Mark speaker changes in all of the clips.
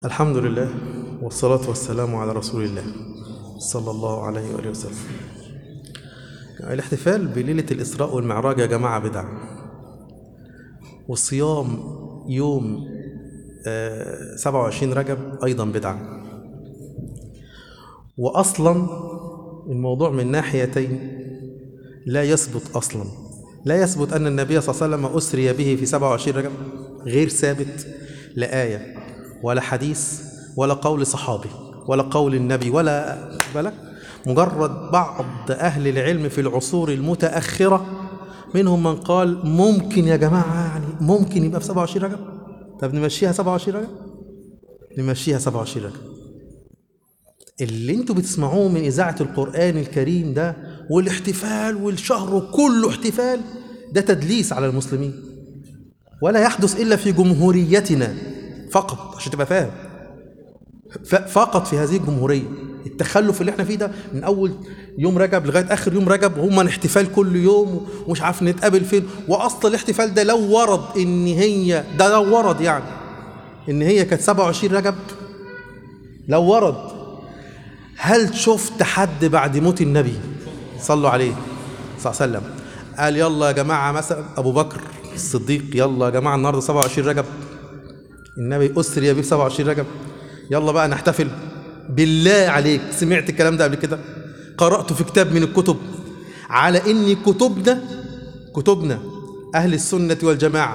Speaker 1: الحمد لله والصلاة والسلام على رسول الله صلى الله عليه وآله وسلم الاحتفال بليلة الإسراء والمعراج يا جماعة بدعة والصيام يوم آه، 27 رجب أيضا بدعة وأصلا الموضوع من ناحيتين لا يثبت أصلا لا يثبت أن النبي صلى الله عليه وسلم أسري به في 27 رجب غير ثابت لا آية ولا حديث ولا قول صحابي ولا قول النبي ولا بالك مجرد بعض أهل العلم في العصور المتأخرة منهم من قال ممكن يا جماعة يعني ممكن يبقى في 27 رجب طب نمشيها 27 رجب نمشيها 27 رجب اللي انتوا بتسمعوه من إذاعة القرآن الكريم ده والاحتفال والشهر كله احتفال ده تدليس على المسلمين ولا يحدث إلا في جمهوريتنا فقط عشان تبقى فاهم ف- فقط في هذه الجمهورية التخلف اللي احنا فيه ده من أول يوم رجب لغاية آخر يوم رجب هم احتفال كل يوم ومش عارف نتقابل فين وأصل الاحتفال ده لو ورد إن هي ده لو ورد يعني إن هي كانت 27 رجب لو ورد هل شفت حد بعد موت النبي صلوا عليه صلى الله عليه وسلم قال يلا يا جماعة مثلا أبو بكر الصديق يلا يا جماعة النهاردة 27 رجب النبي أسري بيه في 27 رجب يلا بقى نحتفل بالله عليك سمعت الكلام ده قبل كده قرأت في كتاب من الكتب على إن كتبنا كتبنا أهل السنة والجماعة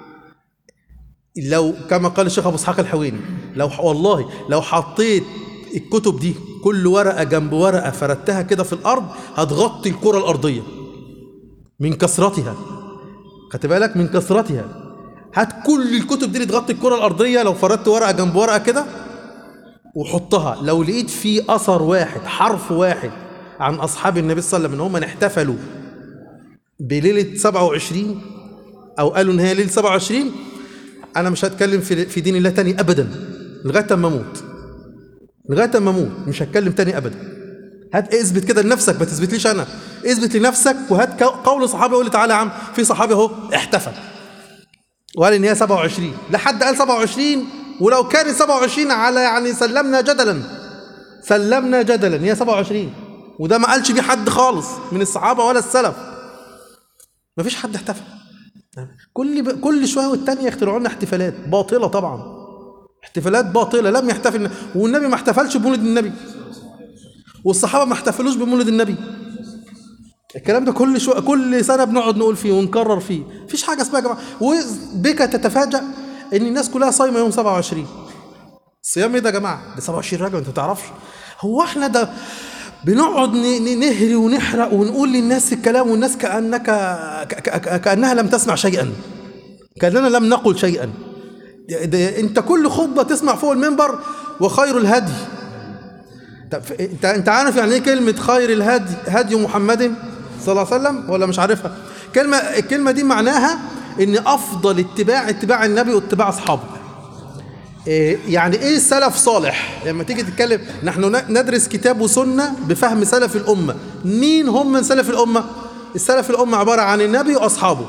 Speaker 1: لو كما قال الشيخ ابو اسحاق الحويني لو والله لو حطيت الكتب دي كل ورقه جنب ورقه فردتها كده في الارض هتغطي الكره الارضيه من كثرتها خدت بالك من كثرتها هات كل الكتب دي اللي تغطي الكره الارضيه لو فردت ورقه جنب ورقه كده وحطها لو لقيت في اثر واحد حرف واحد عن اصحاب النبي صلى الله عليه وسلم ان هم احتفلوا بليله 27 او قالوا ان هي ليله 27 انا مش هتكلم في في دين الله تاني ابدا لغايه اما اموت لغايه اما اموت مش هتكلم تاني ابدا هات اثبت كده لنفسك ما تثبتليش انا اثبت لنفسك وهات كو- قول صحابي يقول لي تعالى يا عم في صحابي اهو احتفل وقال ان هي 27 لا حد قال 27 ولو كانت 27 على يعني سلمنا جدلا سلمنا جدلا هي 27 وده ما قالش بيه حد خالص من الصحابه ولا السلف ما فيش حد احتفل كل ب... كل شويه والتانيه يخترعوا لنا احتفالات باطله طبعا احتفالات باطله لم يحتفل والنبي ما احتفلش بمولد النبي والصحابه ما احتفلوش بمولد النبي الكلام ده كل شويه كل سنه بنقعد نقول فيه ونكرر فيه مفيش حاجه اسمها يا جماعه وبك تتفاجأ ان الناس كلها صايمه يوم 27 صيام ايه ده يا جماعه ده 27 رجب انت ما تعرفش هو احنا ده بنقعد ن- ن- نهري ونحرق ونقول للناس الكلام والناس كانك ك- ك- كانها لم تسمع شيئا كاننا لم نقل شيئا ده- ده انت كل خطبه تسمع فوق المنبر وخير الهدي طب ف- انت انت عارف يعني ايه كلمه خير الهدي هدي محمد صلى الله عليه وسلم ولا مش عارفها كلمه الكلمه دي معناها ان افضل اتباع اتباع النبي واتباع اصحابه إيه يعني ايه سلف صالح لما تيجي تتكلم نحن ن- ندرس كتاب وسنه بفهم سلف الامه مين هم من سلف الامه السلف الامه عباره عن النبي واصحابه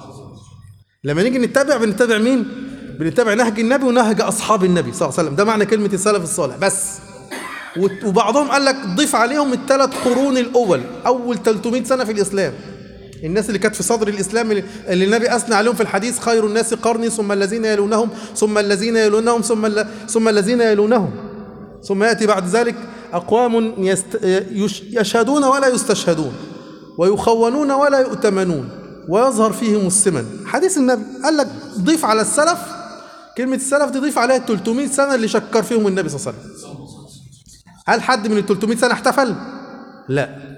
Speaker 1: لما نيجي نتبع بنتبع مين بنتبع نهج النبي ونهج اصحاب النبي صلى الله عليه وسلم ده معنى كلمه السلف الصالح بس وت- وبعضهم قال لك ضيف عليهم الثلاث قرون الاول اول 300 سنه في الاسلام الناس اللي كانت في صدر الاسلام اللي اللي النبي اثنى عليهم في الحديث خير الناس قرني ثم الذين يلونهم ثم الذين يلونهم ثم الل- ثم الذين يلونهم ثم ياتي بعد ذلك اقوام يست يش- يشهدون ولا يستشهدون ويخونون ولا يؤتمنون ويظهر فيهم السمن حديث النبي قال لك ضيف على السلف كلمه السلف دي ضيف عليها 300 سنه اللي شكر فيهم النبي صلى الله عليه وسلم هل حد من ال 300 سنه احتفل؟ لا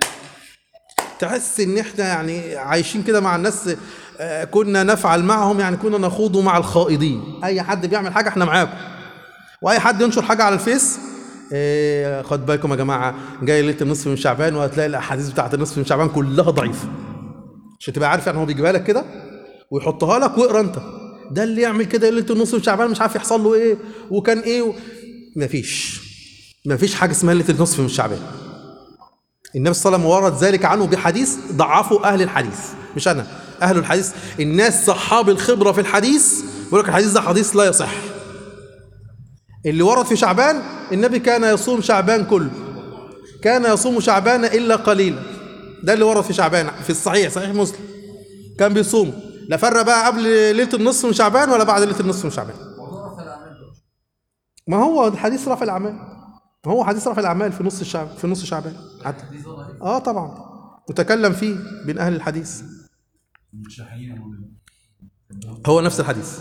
Speaker 1: تحس ان احنا يعني عايشين كده مع الناس آه، كنا نفعل معهم يعني كنا نخوض مع الخائضين اي حد بيعمل حاجه احنا معاكم واي حد ينشر حاجه على الفيس آه، خد بالكم يا جماعه جاي ليله النصف من شعبان وهتلاقي الاحاديث بتاعت النصف من شعبان كلها ضعيفه عشان تبقى عارف يعني هو بيجيبها لك كده ويحطها لك واقرا انت ده اللي يعمل كده ليله النصف من شعبان مش عارف يحصل له ايه وكان ايه و... مفيش مفيش حاجه اسمها ليله النصف من شعبان النبي صلى الله عليه وسلم ورد ذلك عنه بحديث ضعفه اهل الحديث مش انا اهل الحديث الناس صحاب الخبره في الحديث بيقول لك الحديث ده حديث لا يصح اللي ورد في شعبان النبي كان يصوم شعبان كله كان يصوم شعبان الا قليلا ده اللي ورد في شعبان في الصحيح صحيح مسلم كان بيصوم لا فرق بقى قبل ليله النصف من شعبان ولا بعد ليله النصف من شعبان
Speaker 2: موضوع رفع الاعمال ده
Speaker 1: ما هو حديث رفع الاعمال ما هو حديث رفع الاعمال في نص الشعب في نص شعبان حتى
Speaker 2: دي ظاهر
Speaker 1: اه طبعا متكلم فيه بين اهل الحديث
Speaker 3: متشحنين يا مولانا
Speaker 1: هو نفس الحديث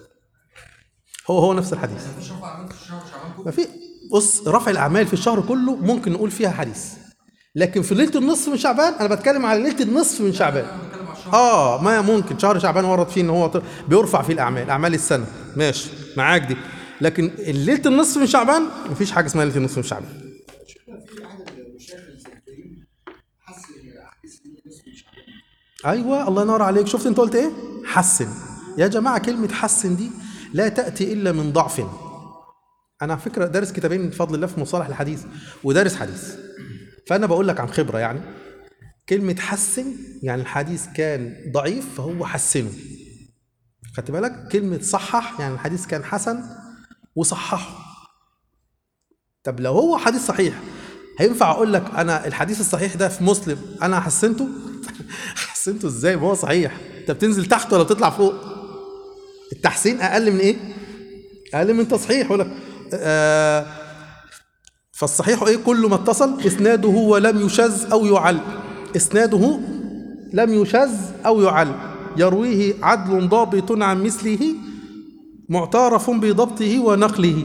Speaker 1: هو هو نفس الحديث
Speaker 2: مفيش رفع اعمال في الشهر شعبان كله
Speaker 1: ما في بص رفع الاعمال في الشهر كله ممكن نقول فيها حديث لكن في ليله النصف من شعبان انا بتكلم على ليله النصف من شعبان
Speaker 2: انا بتكلم على الشهر
Speaker 1: اه ما ممكن شهر شعبان ورد فيه ان هو ط- بيرفع فيه الاعمال اعمال السنه ماشي معاك دي لكن ليله النصف من شعبان مفيش حاجه اسمها ليله النصف من شعبان
Speaker 4: في احد المشايخ السلفيين حس ان الاحاديث دي نصف مش عارف
Speaker 1: ايوه الله ينور عليك شفت انت قلت ايه حسن يا جماعه كلمه حسن دي لا تاتي الا من ضعف انا على فكره دارس كتابين بفضل الله في مصطلح الحديث ودارس حديث فانا بقول لك عن خبره يعني كلمه حسن يعني الحديث كان ضعيف فهو حسنه خدت بالك كلمه صحح يعني الحديث كان حسن وصححه طب لو هو حديث صحيح هينفع اقول لك انا الحديث الصحيح ده في مسلم انا حسنته حسنته ازاي ما هو صحيح انت بتنزل تحت ولا بتطلع فوق التحسين اقل من ايه اقل من تصحيح يقول لك آه فالصحيح ايه كل ما اتصل اسناده ولم يشذ او يعل اسناده لم يشذ او يعل يرويه عدل ضابط عن مثله معترف بضبطه ونقله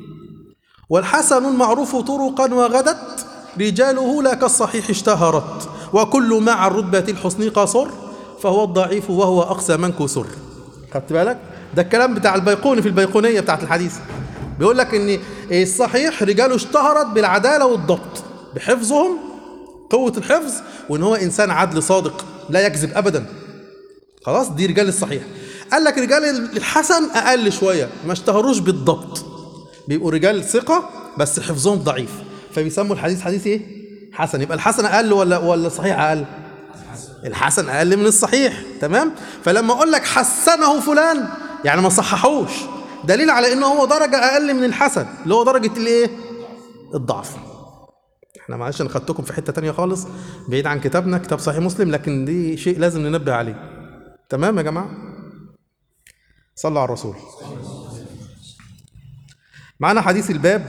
Speaker 1: والحسن المعروف طرقا وغدت رجاله لا كالصحيح اشتهرت وكل مع الرتبة الحسن قصر فهو الضعيف وهو أقسى من كسر خدت بالك ده الكلام بتاع البيقوني في البيقونية بتاعت الحديث بيقول لك ان الصحيح رجاله اشتهرت بالعدالة والضبط بحفظهم قوة الحفظ وان هو انسان عدل صادق لا يكذب ابدا خلاص دي رجال الصحيح قال لك رجال الحسن اقل شويه ما اشتهروش بالضبط بيبقوا رجال ثقه بس حفظهم ضعيف فبيسموا الحديث حديث ايه حسن يبقى الحسن اقل ولا ولا الصحيح اقل الحسن اقل من الصحيح تمام فلما اقول لك حسنه فلان يعني ما صححوش دليل على انه هو درجه اقل من الحسن اللي هو درجه الايه الضعف احنا معلش انا خدتكم في حته تانية خالص بعيد عن كتابنا كتاب صحيح مسلم لكن دي شيء لازم ننبه عليه تمام يا جماعه صلوا على الرسول معنا حديث الباب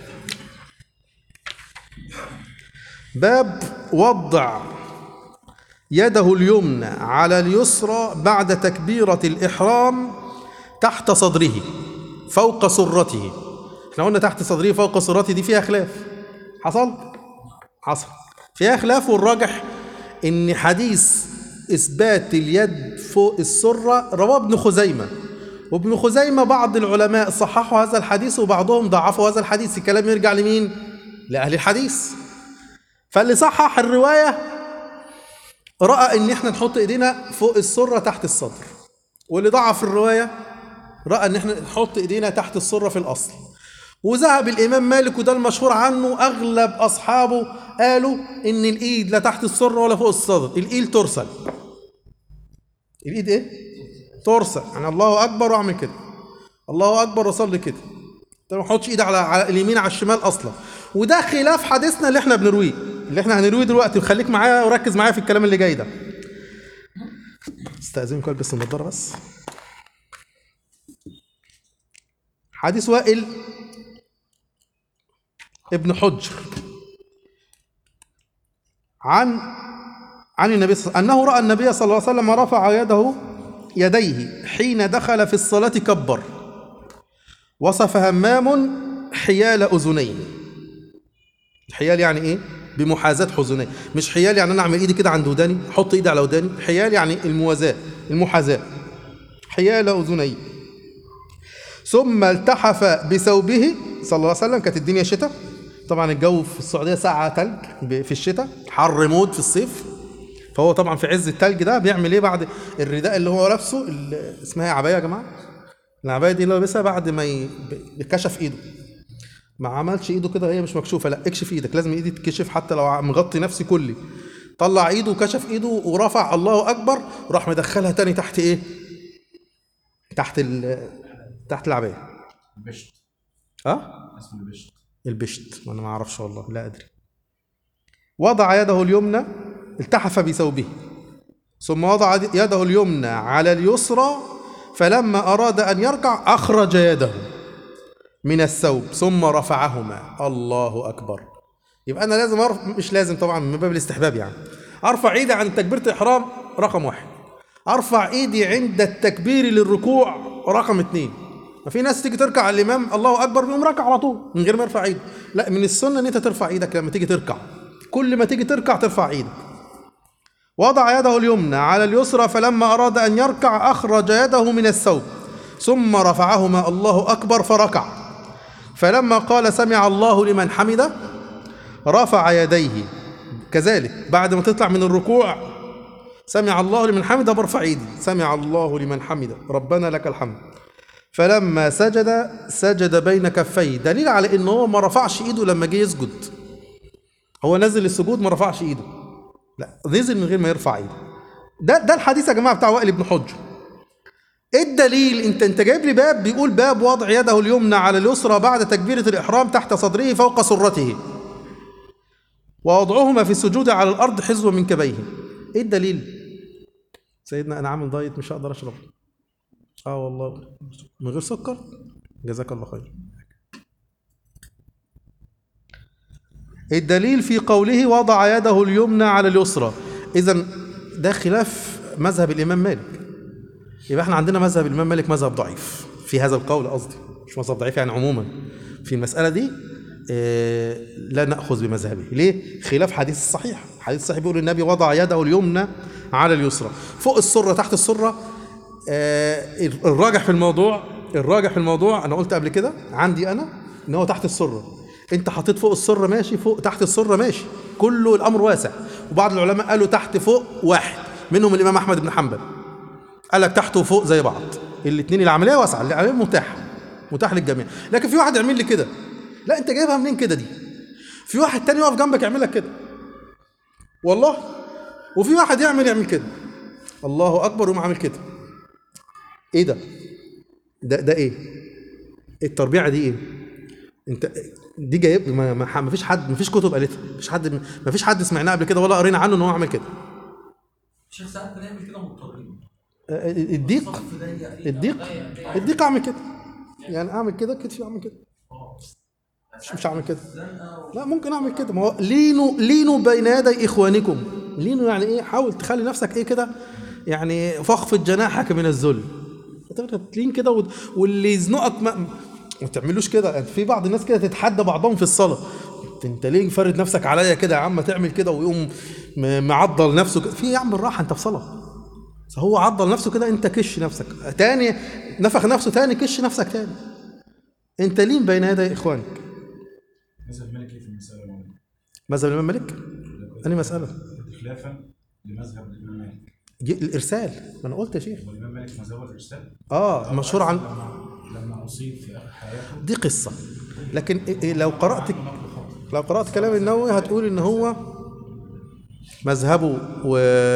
Speaker 1: باب وضع يده اليمنى على اليسرى بعد تكبيرة الإحرام تحت صدره فوق سرته احنا قلنا تحت صدره فوق سرته دي فيها خلاف حصل؟ حصل فيها خلاف والراجح ان حديث اثبات اليد فوق السره رواه ابن خزيمه وابن خزيمه بعض العلماء صححوا هذا الحديث وبعضهم ضعفوا هذا الحديث الكلام يرجع لمين لاهل الحديث فاللي صحح الروايه راى ان احنا نحط ايدينا فوق السره تحت الصدر واللي ضعف الروايه راى ان احنا نحط ايدينا تحت السره في الاصل وذهب الامام مالك وده المشهور عنه اغلب اصحابه قالوا ان الايد لا تحت السره ولا فوق الصدر الايد ترسل الايد ايه ترسل يعني الله اكبر واعمل كده الله اكبر وصلي كده انت ما تحطش ايد على على اليمين على الشمال اصلا وده خلاف حديثنا اللي احنا بنرويه اللي احنا هنرويه دلوقتي وخليك معايا وركز معايا في الكلام اللي جاي ده استاذنكم البس النضاره بس حديث وائل ابن حجر عن عن النبي صلى انه راى النبي صلى الله عليه وسلم رفع يده يديه حين دخل في الصلاه كبر وصف همام حيال اذنيه الحيال يعني ايه بمحاذاه حزنيه مش حيال يعني انا اعمل ايدي كده عند وداني احط ايدي على وداني حيال يعني الموازاه المحاذاه حيال اذنيه ثم التحف بثوبه صلى الله عليه وسلم كانت الدنيا شتاء طبعا الجو في السعوديه ساعه ثلج في الشتاء حر موت في الصيف فهو طبعا في عز الثلج ده بيعمل ايه بعد الرداء اللي هو لابسه اللي اسمها إيه عبايه يا جماعه العبايه دي اللي لابسها بعد ما ي- ب- كشف ايده ما عملش ايده كده هي مش مكشوفه لا اكشف ايدك لازم ايدي تتكشف حتى لو مغطي نفسي كلي طلع ايده وكشف ايده ورفع الله اكبر وراح مدخلها تاني تحت ايه تحت ال تحت العبايه
Speaker 3: بشت
Speaker 1: اه
Speaker 3: اسمه البشت
Speaker 1: البشت وانا ما اعرفش والله لا ادري وضع يده اليمنى التحف بثوبه ثم وضع يده اليمنى على اليسرى فلما اراد ان يركع اخرج يده من الثوب ثم رفعهما الله اكبر يبقى انا لازم أرف... مش لازم طبعا من باب الاستحباب يعني ارفع ايدي عند تكبيره الاحرام رقم واحد ارفع ايدي عند التكبير للركوع رقم اثنين ما في ناس تيجي تركع على الامام الله اكبر بيقوم راكع على طول من غير ما يرفع ايده لا من السنه ان انت ترفع ايدك لما تيجي تركع كل ما تيجي تركع ترفع ايدك وضع يده اليمنى على اليسرى فلما اراد ان يركع اخرج يده من الثوب ثم رفعهما الله اكبر فركع فلما قال سمع الله لمن حمده رفع يديه كذلك بعد ما تطلع من الركوع سمع الله لمن حمده برفع ايدي سمع الله لمن حمده ربنا لك الحمد فلما سجد سجد بين كفيه دليل على ان هو ما رفعش ايده لما جه يسجد هو نزل السجود ما رفعش ايده لا نزل من غير ما يرفع ايده ده ده الحديث يا جماعه بتاع وائل بن حجر ايه الدليل انت انت جايب لي باب بيقول باب وضع يده اليمنى على اليسرى بعد تكبيره الاحرام تحت صدره فوق سرته ووضعهما في السجود على الارض حزو من كبيه ايه الدليل سيدنا انا عامل دايت مش هقدر اشرب اه والله من غير سكر جزاك الله خير الدليل في قوله وضع يده اليمنى على اليسرى اذا ده خلاف مذهب الامام مالك يبقى احنا عندنا مذهب الامام مالك مذهب ضعيف في هذا القول قصدي مش مذهب ضعيف يعني عموما في المساله دي آه، لا ناخذ بمذهبه ليه خلاف حديث الصحيح حديث الصحيح بيقول النبي وضع يده اليمنى على اليسرى فوق السره تحت السره آه، الراجح في الموضوع الراجح في الموضوع انا قلت قبل كده عندي انا ان هو تحت السره انت حطيت فوق السره ماشي فوق تحت السره ماشي كله الامر واسع وبعض العلماء قالوا تحت فوق واحد منهم الامام احمد بن حنبل قال لك تحت وفوق زي بعض الاثنين العمليه واسعه العمليه متاحه متاح للجميع لكن في واحد يعمل لي كده لا انت جايبها منين كده دي في واحد تاني يقف جنبك يعمل لك كده والله وفي واحد يعمل يعمل كده الله اكبر ويقوم عامل كده ايه ده ده ده ايه التربيعه دي ايه انت دي جايب ما, ما, ما فيش حد ما فيش كتب قالتها ما فيش حد ما فيش حد سمعناه قبل كده ولا قرينا عنه ان هو عمل كده
Speaker 2: الشيخ ساعات بنعمل كده مضطرين
Speaker 1: آه، الضيق
Speaker 2: صف ضيق
Speaker 1: الضيق الضيق اعمل كده يعني اعمل كده كتفي اعمل كده مش مش هعمل كده لا ممكن اعمل كده ما هو لينوا لينوا بين يدي اخوانكم لينوا يعني ايه حاول تخلي نفسك ايه كده يعني فخفض جناحك من الذل أنت تلين كده وت- واللي يزنقك ما ما تعملوش كده يعني في بعض الناس كده تتحدى بعضهم في الصلاه انت- انت ليه فرد نفسك عليا كده يا عم تعمل كده ويقوم م- معضل نفسه كده. في يا عم بالراحه انت في صلاه هو عضل نفسه كده انت كش نفسك تاني نفخ نفسه تاني كش نفسك تاني انت لين بين يدي اخوانك
Speaker 3: مذهب مالك ايه في المسألة دي؟
Speaker 1: مذهب الامام مالك أنهي مسألة؟
Speaker 3: خلافا لمذهب الإمام مالك
Speaker 1: ج- الإرسال ما أنا قلت يا شيخ
Speaker 3: والإمام مالك مذهبه الإرسال
Speaker 1: آه مشهور عن
Speaker 3: لما لما أصيب في آخر حياته
Speaker 1: دي قصة لكن إيه- إيه لو قرأت لو قرأت كلام النووي هتقول إن هو مذهبه و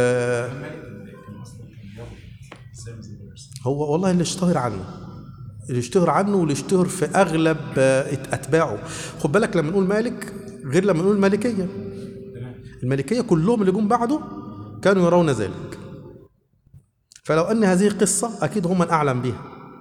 Speaker 3: كان أصلا كان بياخد إزاي مذهب الإرسال
Speaker 1: هو والله اللي اشتهر عنه اللي اشتهر عنه واللي اشتهر في اغلب آه، اتباعه خد بالك لما نقول مالك غير لما نقول مالكيه
Speaker 3: تمام
Speaker 1: المالكيه كلهم اللي جم بعده كانوا يرون ذلك فلو ان هذه قصه اكيد هم من اعلم بها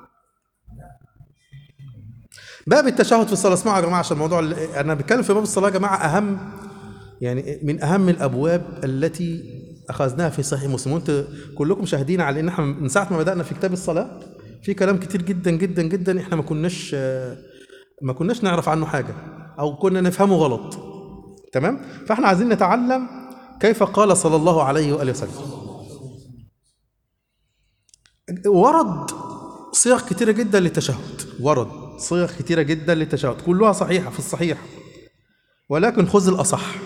Speaker 1: باب التشهد في الصلاه اسمعوا يا جماعه عشان الموضوع اللي انا بتكلم في باب الصلاه يا جماعه اهم يعني من اهم الابواب التي اخذناها في صحيح مسلم وانت كلكم شاهدين على ان احنا من ساعه ما بدانا في كتاب الصلاه في كلام كتير جدا جدا جدا احنا ما كناش آه، ما كناش نعرف عنه حاجه او كنا نفهمه غلط تمام فاحنا عايزين نتعلم كيف قال صلى الله عليه واله وسلم ورد صيغ كتيرة جدا للتشهد ورد صيغ كتيرة جدا للتشهد كلها صحيحة في الصحيح ولكن خذ الأصح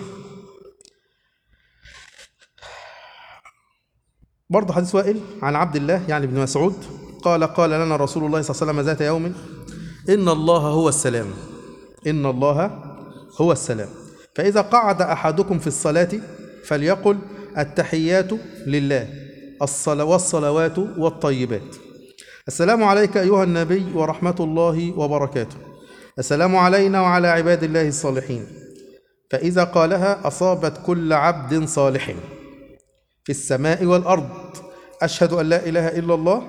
Speaker 1: برضه حديث وائل عن عبد الله يعني ابن مسعود قال قال لنا رسول الله صلى الله عليه وسلم ذات يوم إن الله هو السلام إن الله هو السلام فإذا قعد أحدكم في الصلاة فليقل التحيات لله الصلا- والصلوات والطيبات السلام عليك أيها النبي ورحمة الله وبركاته السلام علينا وعلى عباد الله الصالحين فإذا قالها أصابت كل عبد صالح في السماء والأرض أشهد أن لا إله إلا الله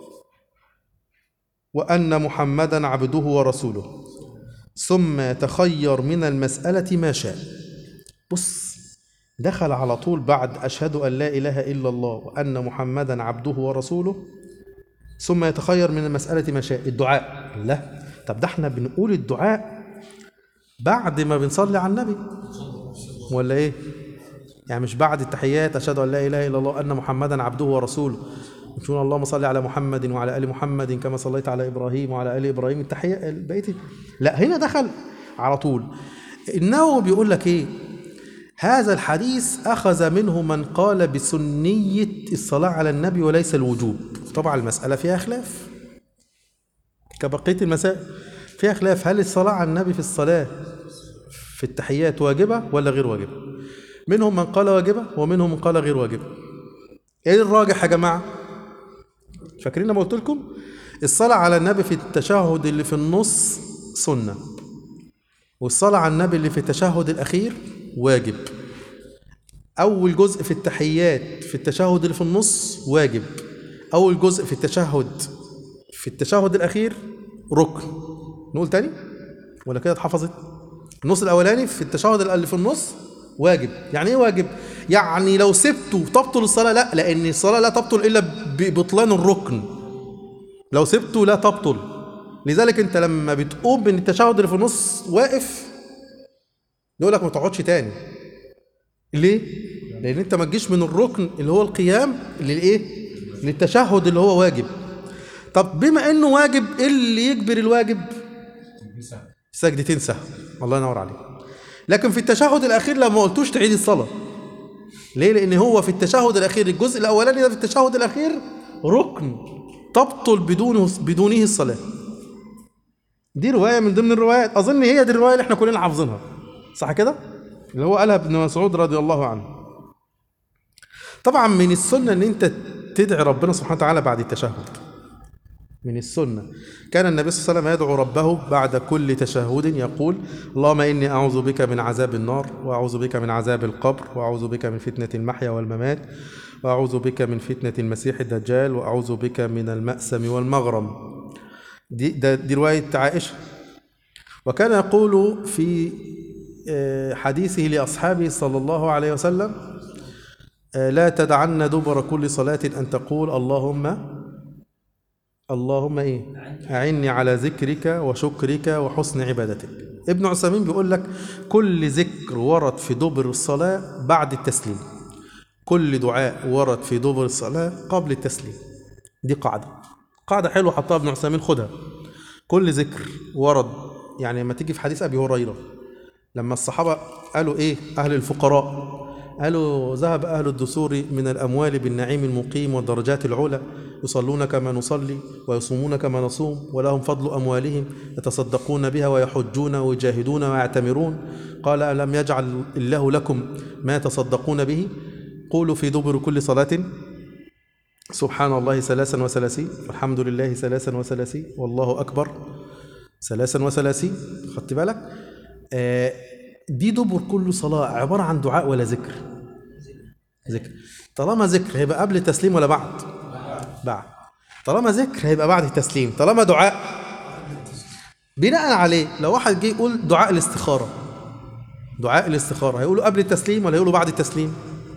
Speaker 1: وأن محمدا عبده ورسوله ثم يتخير من المسألة ما شاء بص دخل على طول بعد أشهد أن لا إله إلا الله وأن محمدا عبده ورسوله ثم يتخير من المسألة ما شاء الدعاء لا طب ده احنا بنقول الدعاء بعد ما بنصلي على النبي ولا ايه يعني مش بعد التحيات اشهد ان لا اله الا الله ان محمدا عبده ورسوله نقول اللهم صل على محمد وعلى ال محمد كما صليت على ابراهيم وعلى ال ابراهيم التحيه البيت لا هنا دخل على طول النووي بيقول لك ايه هذا الحديث اخذ منه من قال بسنيه الصلاه على النبي وليس الوجوب طبعا المساله فيها خلاف كبقيه المسائل فيها خلاف هل الصلاه على النبي في الصلاه في التحيات واجبه ولا غير واجبه منهم من قال واجبه ومنهم من قال غير واجبه ايه الراجح يا جماعه فاكرين لما قلت لكم الصلاه على النبي في التشهد اللي في النص سنه والصلاه على النبي اللي في التشهد الاخير واجب اول جزء في التحيات في التشهد اللي في النص واجب اول جزء في التشهد في التشهد الاخير ركن نقول تاني ولا كده اتحفظت النص الاولاني في التشهد اللي في النص واجب يعني ايه واجب يعني لو سبته تبطل الصلاه لا لان الصلاه لا تبطل الا ببطلان الركن لو سبته لا تبطل لذلك انت لما بتقوم من التشهد اللي في النص واقف يقول لك ما تقعدش تاني ليه لان انت ما تجيش من الركن اللي هو القيام للايه للتشهد اللي هو واجب طب بما انه واجب ايه اللي يجبر الواجب سجدتين سهو الله ينور عليك لكن في التشهد الاخير لما ما قلتوش تعيد الصلاه ليه لان هو في التشهد الاخير الجزء الاولاني ده في التشهد الاخير ركن تبطل بدونه بدونه الصلاه دي روايه من ضمن الروايات اظن هي دي الروايه اللي احنا كلنا حافظينها صح كده اللي هو قالها ابن مسعود رضي الله عنه طبعا من السنه ان انت تدعي ربنا سبحانه وتعالى بعد التشهد من السنة كان النبي صلى الله عليه وسلم يدعو ربه بعد كل تشهد يقول اللهم إني أعوذ بك من عذاب النار وأعوذ بك من عذاب القبر وأعوذ بك من فتنة المحيا والممات وأعوذ بك من فتنة المسيح الدجال وأعوذ بك من المأسم والمغرم دي, ده دي رواية عائشة وكان يقول في حديثه لأصحابه صلى الله عليه وسلم لا تدعن دبر كل صلاة أن تقول اللهم اللهم ايه اعني على ذكرك وشكرك وحسن عبادتك ابن عثيمين بيقول لك كل ذكر ورد في دبر الصلاة بعد التسليم كل دعاء ورد في دبر الصلاة قبل التسليم دي قاعدة قاعدة حلوة حطها ابن عثيمين خدها كل ذكر ورد يعني لما تيجي في حديث أبي هريرة لما الصحابة قالوا إيه أهل الفقراء قالوا ذهب أهل الدثور من الأموال بالنعيم المقيم والدرجات العلى يصلون كما نصلي ويصومون كما نصوم ولهم فضل أموالهم يتصدقون بها ويحجون ويجاهدون ويعتمرون قال ألم يجعل الله لكم ما تصدقون به قولوا في دبر كل صلاة سبحان الله ثلاثا وثلاثين الحمد لله ثلاثا وثلاثين والله أكبر ثلاثا وثلاثين خدت بالك آه دي دبر كل صلاة عبارة عن دعاء ولا ذكر ذكر طالما ذكر هيبقى قبل التسليم ولا بعد بعد طالما ذكر هيبقى بعد التسليم طالما دعاء بناء عليه لو واحد جه يقول دعاء الاستخارة دعاء الاستخارة هيقوله قبل التسليم ولا هيقوله بعد التسليم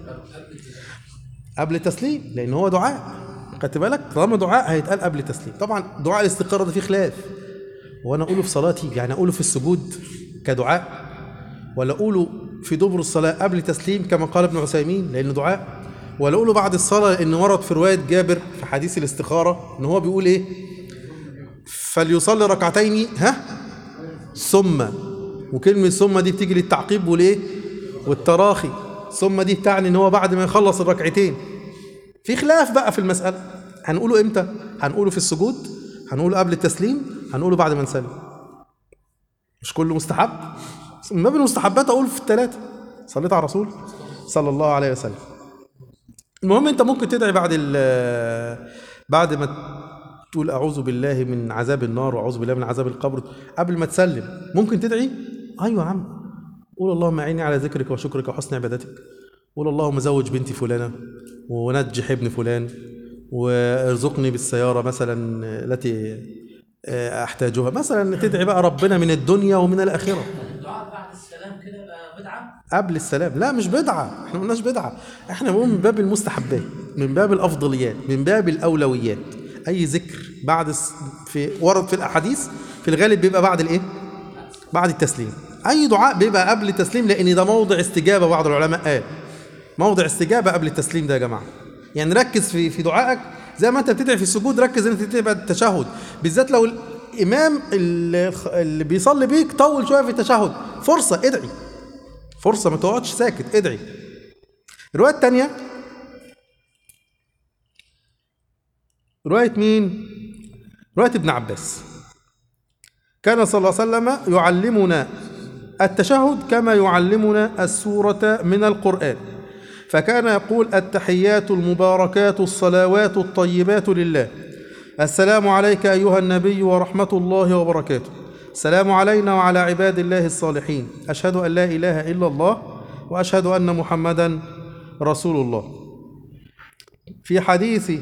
Speaker 1: قبل التسليم لأن هو دعاء خدت بالك طالما دعاء هيتقال قبل التسليم طبعا دعاء الاستخارة ده فيه خلاف وانا اقوله في صلاتي يعني اقوله في السجود كدعاء ولا اقوله في دبر الصلاة قبل تسليم كما قال ابن عثيمين لأنه دعاء ولا اقوله بعد الصلاة لأن ورد في رواية جابر في حديث الاستخارة إن هو بيقول إيه فليصلي ركعتين ها ثم وكلمة ثم دي بتيجي للتعقيب والإيه والتراخي ثم دي بتعني إن هو بعد ما يخلص الركعتين في خلاف بقى في المسألة هنقوله إمتى هنقوله في السجود هنقوله قبل التسليم هنقوله بعد ما نسلم مش كله مستحب ما بين المستحبات اقول في الثلاثه صليت على الرسول صلى الله عليه وسلم المهم انت ممكن تدعي بعد ال بعد ما تقول اعوذ بالله من عذاب النار واعوذ بالله من عذاب القبر قبل ما تسلم ممكن تدعي ايوه يا عم قول اللهم اعيني على ذكرك وشكرك وحسن عبادتك قول اللهم زوج بنتي فلانه ونجح ابن فلان وارزقني بالسياره مثلا التي آه، احتاجها مثلا تدعي بقى ربنا من الدنيا ومن الاخره
Speaker 2: الدعاء بعد السلام كده بقى بدعه
Speaker 1: قبل السلام لا مش بدعة احنا ما قلناش بدعة احنا بنقول من باب المستحبات من باب الأفضليات من باب الأولويات أي ذكر بعد الس- في ورد في الأحاديث في الغالب بيبقى بعد الإيه؟ بعد التسليم أي دعاء بيبقى قبل التسليم لأن ده موضع استجابة بعض العلماء قال موضع استجابة قبل التسليم ده يا جماعة يعني ركز في في دعائك زي ما أنت بتدعي في السجود ركز إن أنت تدعي بعد التشهد بالذات لو الإمام اللي اللي بيصلي بيك طول شوية في التشهد فرصة ادعي فرصة ما تقعدش ساكت ادعي الرواية الثانية رواية مين؟ رواية ابن عباس كان صلى الله عليه وسلم يعلمنا التشهد كما يعلمنا السورة من القرآن فكان يقول التحيات المباركات الصلوات الطيبات لله السلام عليك أيها النبي ورحمة الله وبركاته السلام علينا وعلى عباد الله الصالحين أشهد أن لا إله إلا الله وأشهد أن محمدا رسول الله في حديث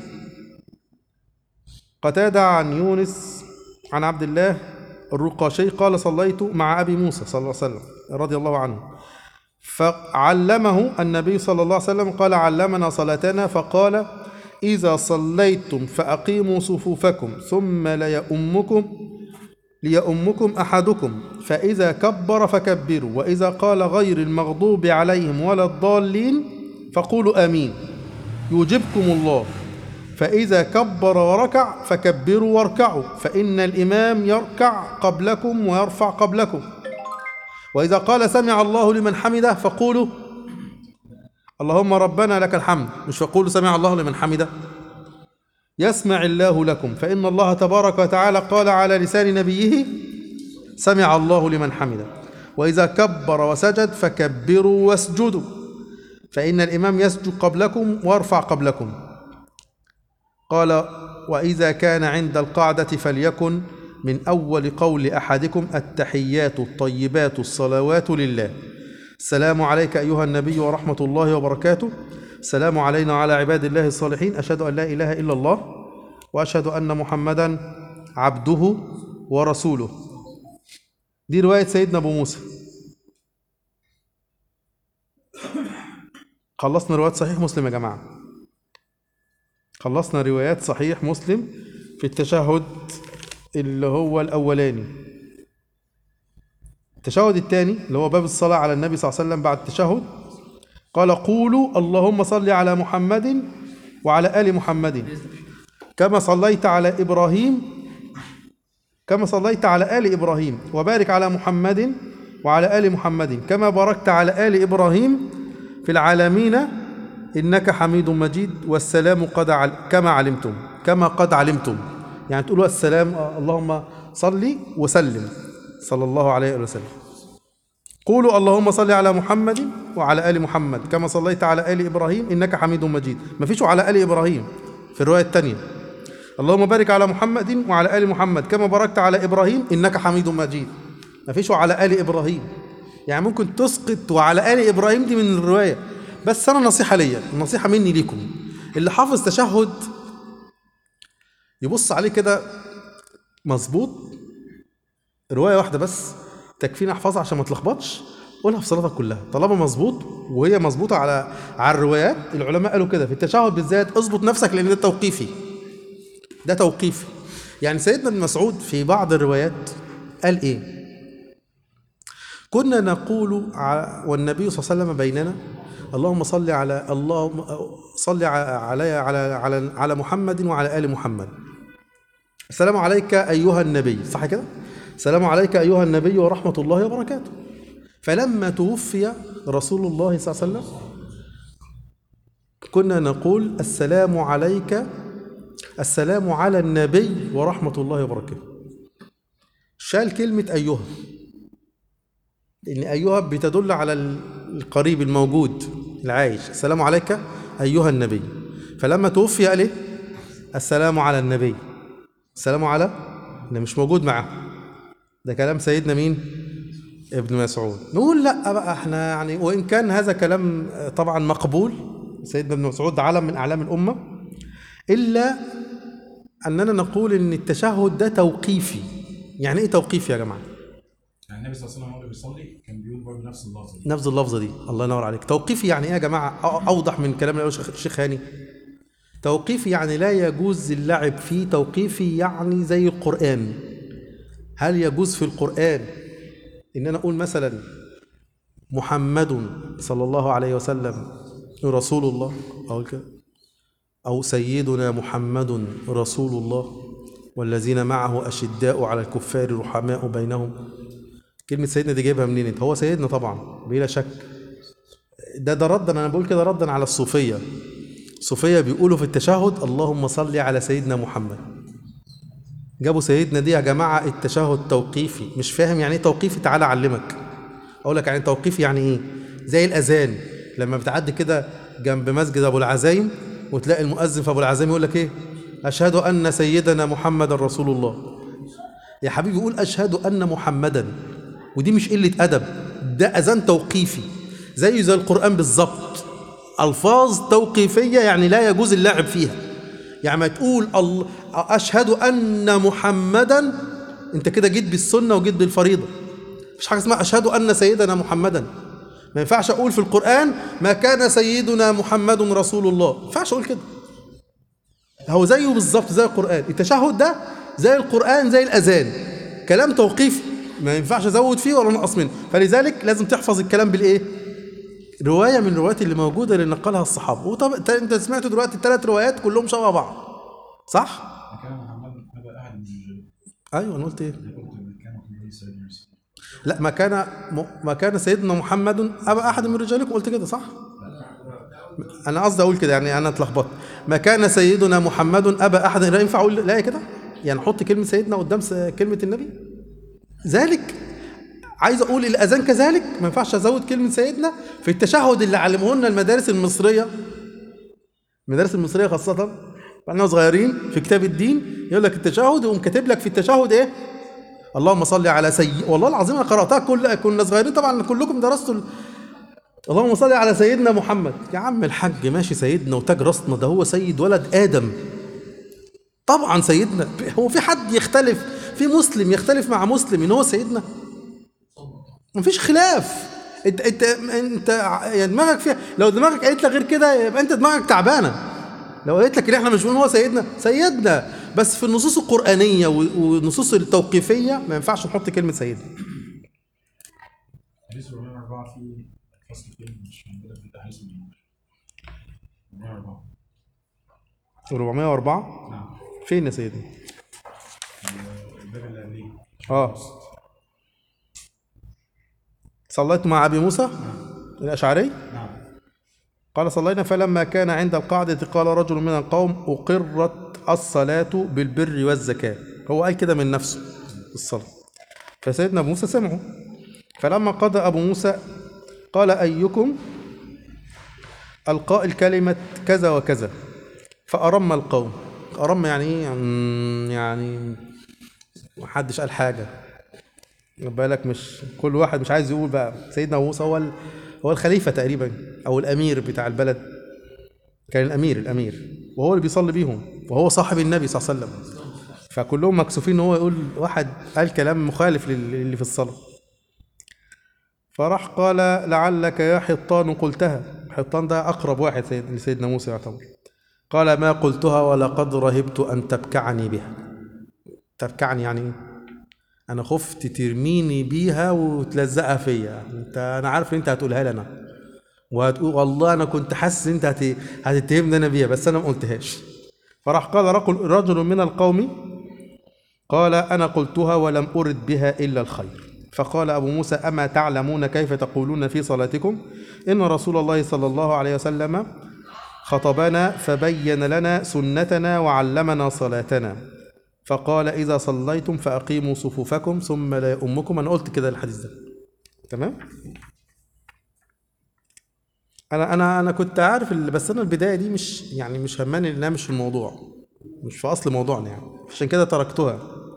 Speaker 1: قتادة عن يونس عن عبد الله الرقاشي قال صليت مع أبي موسى صلى الله عليه وسلم رضي الله عنه فعلمه النبي صلى الله عليه وسلم قال علمنا صلاتنا فقال إذا صليتم فأقيموا صفوفكم ثم ليؤمكم ليؤمكم أحدكم فإذا كبر فكبروا وإذا قال غير المغضوب عليهم ولا الضالين فقولوا آمين يجبكم الله فإذا كبر وركع فكبروا واركعوا فإن الإمام يركع قبلكم ويرفع قبلكم وإذا قال سمع الله لمن حمده فقولوا اللهم ربنا لك الحمد مش فقولوا سمع الله لمن حمده يسمع الله لكم فإن الله تبارك وتعالى قال على لسان نبيه سمع الله لمن حمده وإذا كبر وسجد فكبروا واسجدوا فإن الإمام يسجد قبلكم ويرفع قبلكم قال وإذا كان عند القعدة فليكن من أول قول أحدكم التحيات الطيبات الصلوات لله السلام عليك أيها النبي ورحمة الله وبركاته السلام علينا وعلى عباد الله الصالحين أشهد أن لا إله إلا الله وأشهد أن محمدا عبده ورسوله دي رواية سيدنا أبو موسى خلصنا روايات صحيح مسلم يا جماعة خلصنا روايات صحيح مسلم في التشهد اللي هو الأولاني التشهد الثاني اللي هو باب الصلاة على النبي صلى الله عليه وسلم بعد التشهد قال قولوا اللهم صل على محمد وعلى آل محمد كما صليت على إبراهيم كما صليت على آل إبراهيم وبارك على محمد وعلى آل محمد كما باركت على آل إبراهيم في العالمين إنك حميد مجيد والسلام قد عل... كما علمتم كما قد علمتم يعني تقولوا السلام آه، اللهم صل وسلم صلى الله عليه وسلم قولوا اللهم صل على محمد وعلى آل محمد كما صليت على آل إبراهيم إنك حميد مجيد ما فيش على آل إبراهيم في الرواية الثانية اللهم بارك على محمد وعلى آل محمد كما باركت على إبراهيم إنك حميد مجيد ما فيش على آل إبراهيم يعني ممكن تسقط وعلى آل إبراهيم دي من الرواية بس أنا نصيحة ليا النصيحة مني ليكم اللي حافظ تشهد يبص عليه كده مظبوط رواية واحدة بس تكفينا احفظها عشان ما تلخبطش قولها في صلاتك كلها طالما مظبوط وهي مظبوطة على على الروايات العلماء قالوا كده في التشهد بالذات اظبط نفسك لأن ده توقيفي ده توقيفي يعني سيدنا ابن مسعود في بعض الروايات قال ايه كنا نقول ع- والنبي صلى الله عليه وسلم بيننا اللهم صل على اللهم صل ع- على على على على محمد وعلى ال محمد السلام عليك ايها النبي صح كده السلام عليك ايها النبي ورحمه الله وبركاته فلما توفي رسول الله صلى الله عليه وسلم كنا نقول السلام عليك السلام على النبي ورحمه الله وبركاته شال كلمه ايها لأن أيها بتدل على القريب الموجود العايش السلام عليك أيها النبي فلما توفي قال إيه؟ السلام على النبي السلام على ده مش موجود معاه ده كلام سيدنا مين ابن مسعود نقول لا بقى احنا يعني وان كان هذا كلام آه، طبعا مقبول سيدنا ابن مسعود علم من اعلام الامه الا اننا نقول ان التشهد ده توقيفي يعني ايه توقيفي يا جماعه
Speaker 3: يعني النبي صلى الله عليه وسلم وهو بيصلي كان بيقول برضه نفس اللفظ دي
Speaker 1: نفس اللفظه دي الله ينور عليك توقيفي يعني ايه يا جماعه أو- اوضح من كلام اللي قاله الشيخ هاني توقيفي يعني لا يجوز اللعب فيه توقيفي يعني زي القران هل يجوز في القران ان انا اقول مثلا محمد صلى الله عليه وسلم رسول الله اقول كده او سيدنا محمد رسول الله والذين معه اشداء على الكفار رحماء بينهم كلمة سيدنا دي جايبها منين انت؟ هو سيدنا طبعا بلا شك ده ده ردا انا بقول كده ردا على الصوفية الصوفية بيقولوا في التشهد اللهم صل على سيدنا محمد جابوا سيدنا دي يا جماعة التشهد توقيفي مش فاهم يعني ايه توقيفي تعالى اعلمك اقول لك يعني توقيفي يعني ايه زي الاذان لما بتعدي كده جنب مسجد ابو العزايم وتلاقي المؤذن في ابو العزايم يقول لك ايه اشهد ان سيدنا محمد رسول الله يا حبيبي قول اشهد ان محمدا ودي مش قله ادب ده اذان توقيفي زيه زي القران بالظبط الفاظ توقيفيه يعني لا يجوز اللعب فيها يعني ما تقول ال- اشهد ان محمدا انت كده جيت بالسنه وجيت بالفريضه مفيش حاجه اسمها اشهد ان سيدنا محمدا ما ينفعش اقول في القران ما كان سيدنا محمد رسول الله ما ينفعش اقول كده هو زيه بالظبط زي القرآن التشهد ده زي القرآن زي الأذان كلام توقيفي ما ينفعش أزود فيه ولا أنقص منه فلذلك لازم تحفظ الكلام بالإيه؟ رواية من الروايات اللي موجودة اللي نقلها الصحابة وطب ت- أنت سمعت دلوقتي الثلاث روايات كلهم شبه بعض صح؟
Speaker 3: كان محمد هذا احد من الرجال
Speaker 1: أيوه أنا قلت إيه؟
Speaker 3: اللي كنت كان محمد سيدنا يوسف
Speaker 1: لا ما كان م- ما كان سيدنا محمد أبا أحد من رجالكم قلت كده صح؟ أنا قصدي أقول كده يعني أنا اتلخبطت ما كان سيدنا محمد أبا أحد لا ينفع أقول لا كده؟ يعني أحط كلمة سيدنا قدام س- كلمة النبي؟ ذلك عايز أقول الأذان كذلك ما ينفعش أزود كلمة سيدنا في التشهد اللي علمه لنا المدارس المصرية المدارس المصرية خاصة واحنا صغيرين في كتاب الدين يقول لك التشهد يقوم كاتب لك في التشهد ايه؟ اللهم صل على سيد والله العظيم انا قراتها كل كنا صغيرين طبعا كلكم درستوا ال... اللهم صل على سيدنا محمد يا عم الحاج ماشي سيدنا وتاج راسنا ده هو سيد ولد ادم طبعا سيدنا هو في حد يختلف في مسلم يختلف مع مسلم ان هو سيدنا مفيش خلاف انت انت انت يعني دماغك فيها لو دماغك قالت لك غير كده يبقى انت دماغك تعبانه لو قالت لك ان احنا مش بنقول هو سيدنا سيدنا بس في النصوص القرانيه و- والنصوص التوقيفيه ما ينفعش نحط كلمه سيدنا
Speaker 3: حديث 404 في فصل فيه مش موجوده في الاحاديث المنهج 404
Speaker 1: 404
Speaker 3: نعم
Speaker 1: فين يا سيدنا
Speaker 3: الباب اللي قبليه
Speaker 1: اه صليت مع ابي موسى الاشعري
Speaker 3: نعم
Speaker 1: قال صلينا فلما كان عند القاعدة قال رجل من القوم أقرت الصلاة بالبر والزكاة هو قال كده من نفسه الصلاة فسيدنا أبو موسى سمعه فلما قضى أبو موسى قال أيكم القائل كلمة كذا وكذا فأرم القوم أرم يعني إيه يعني- يعني محدش قال حاجة خد بالك مش كل واحد مش عايز يقول بقى سيدنا ابو موسى هو ال- هو الخليفه تقريبا او الامير بتاع البلد كان الامير الامير وهو اللي بيصلي بيهم وهو صاحب النبي صلى الله عليه وسلم فكلهم مكسوفين ان هو يقول واحد قال كلام مخالف لل- للي في الصلاه فراح قال لعلك يا حطان قلتها حطان ده اقرب واحد سيد لسيدنا موسى يعتبر قال ما قلتها ولقد رهبت ان تبكعني بها تبكعني يعني ايه انا خفت ترميني بيها وتلزقها فيا انت انا عارف ان انت هتقولها لي انا وهتقول والله انا كنت حاسس ان انت هت- هتتهمني انا بيها بس انا ما قلتهاش فراح قال رجل رجل من القوم قال انا قلتها ولم ارد بها الا الخير فقال ابو موسى اما تعلمون كيف تقولون في صلاتكم ان رسول الله صلى الله عليه وسلم خطبنا فبين لنا سنتنا وعلمنا صلاتنا فقال إذا صليتم فأقيموا صفوفكم ثم لا يؤمكم أنا قلت كده الحديث ده تمام أنا أنا أنا كنت عارف ال- بس أنا البداية دي مش يعني مش هماني لأنها مش في الموضوع مش في اصل موضوعنا يعني عشان كده تركتها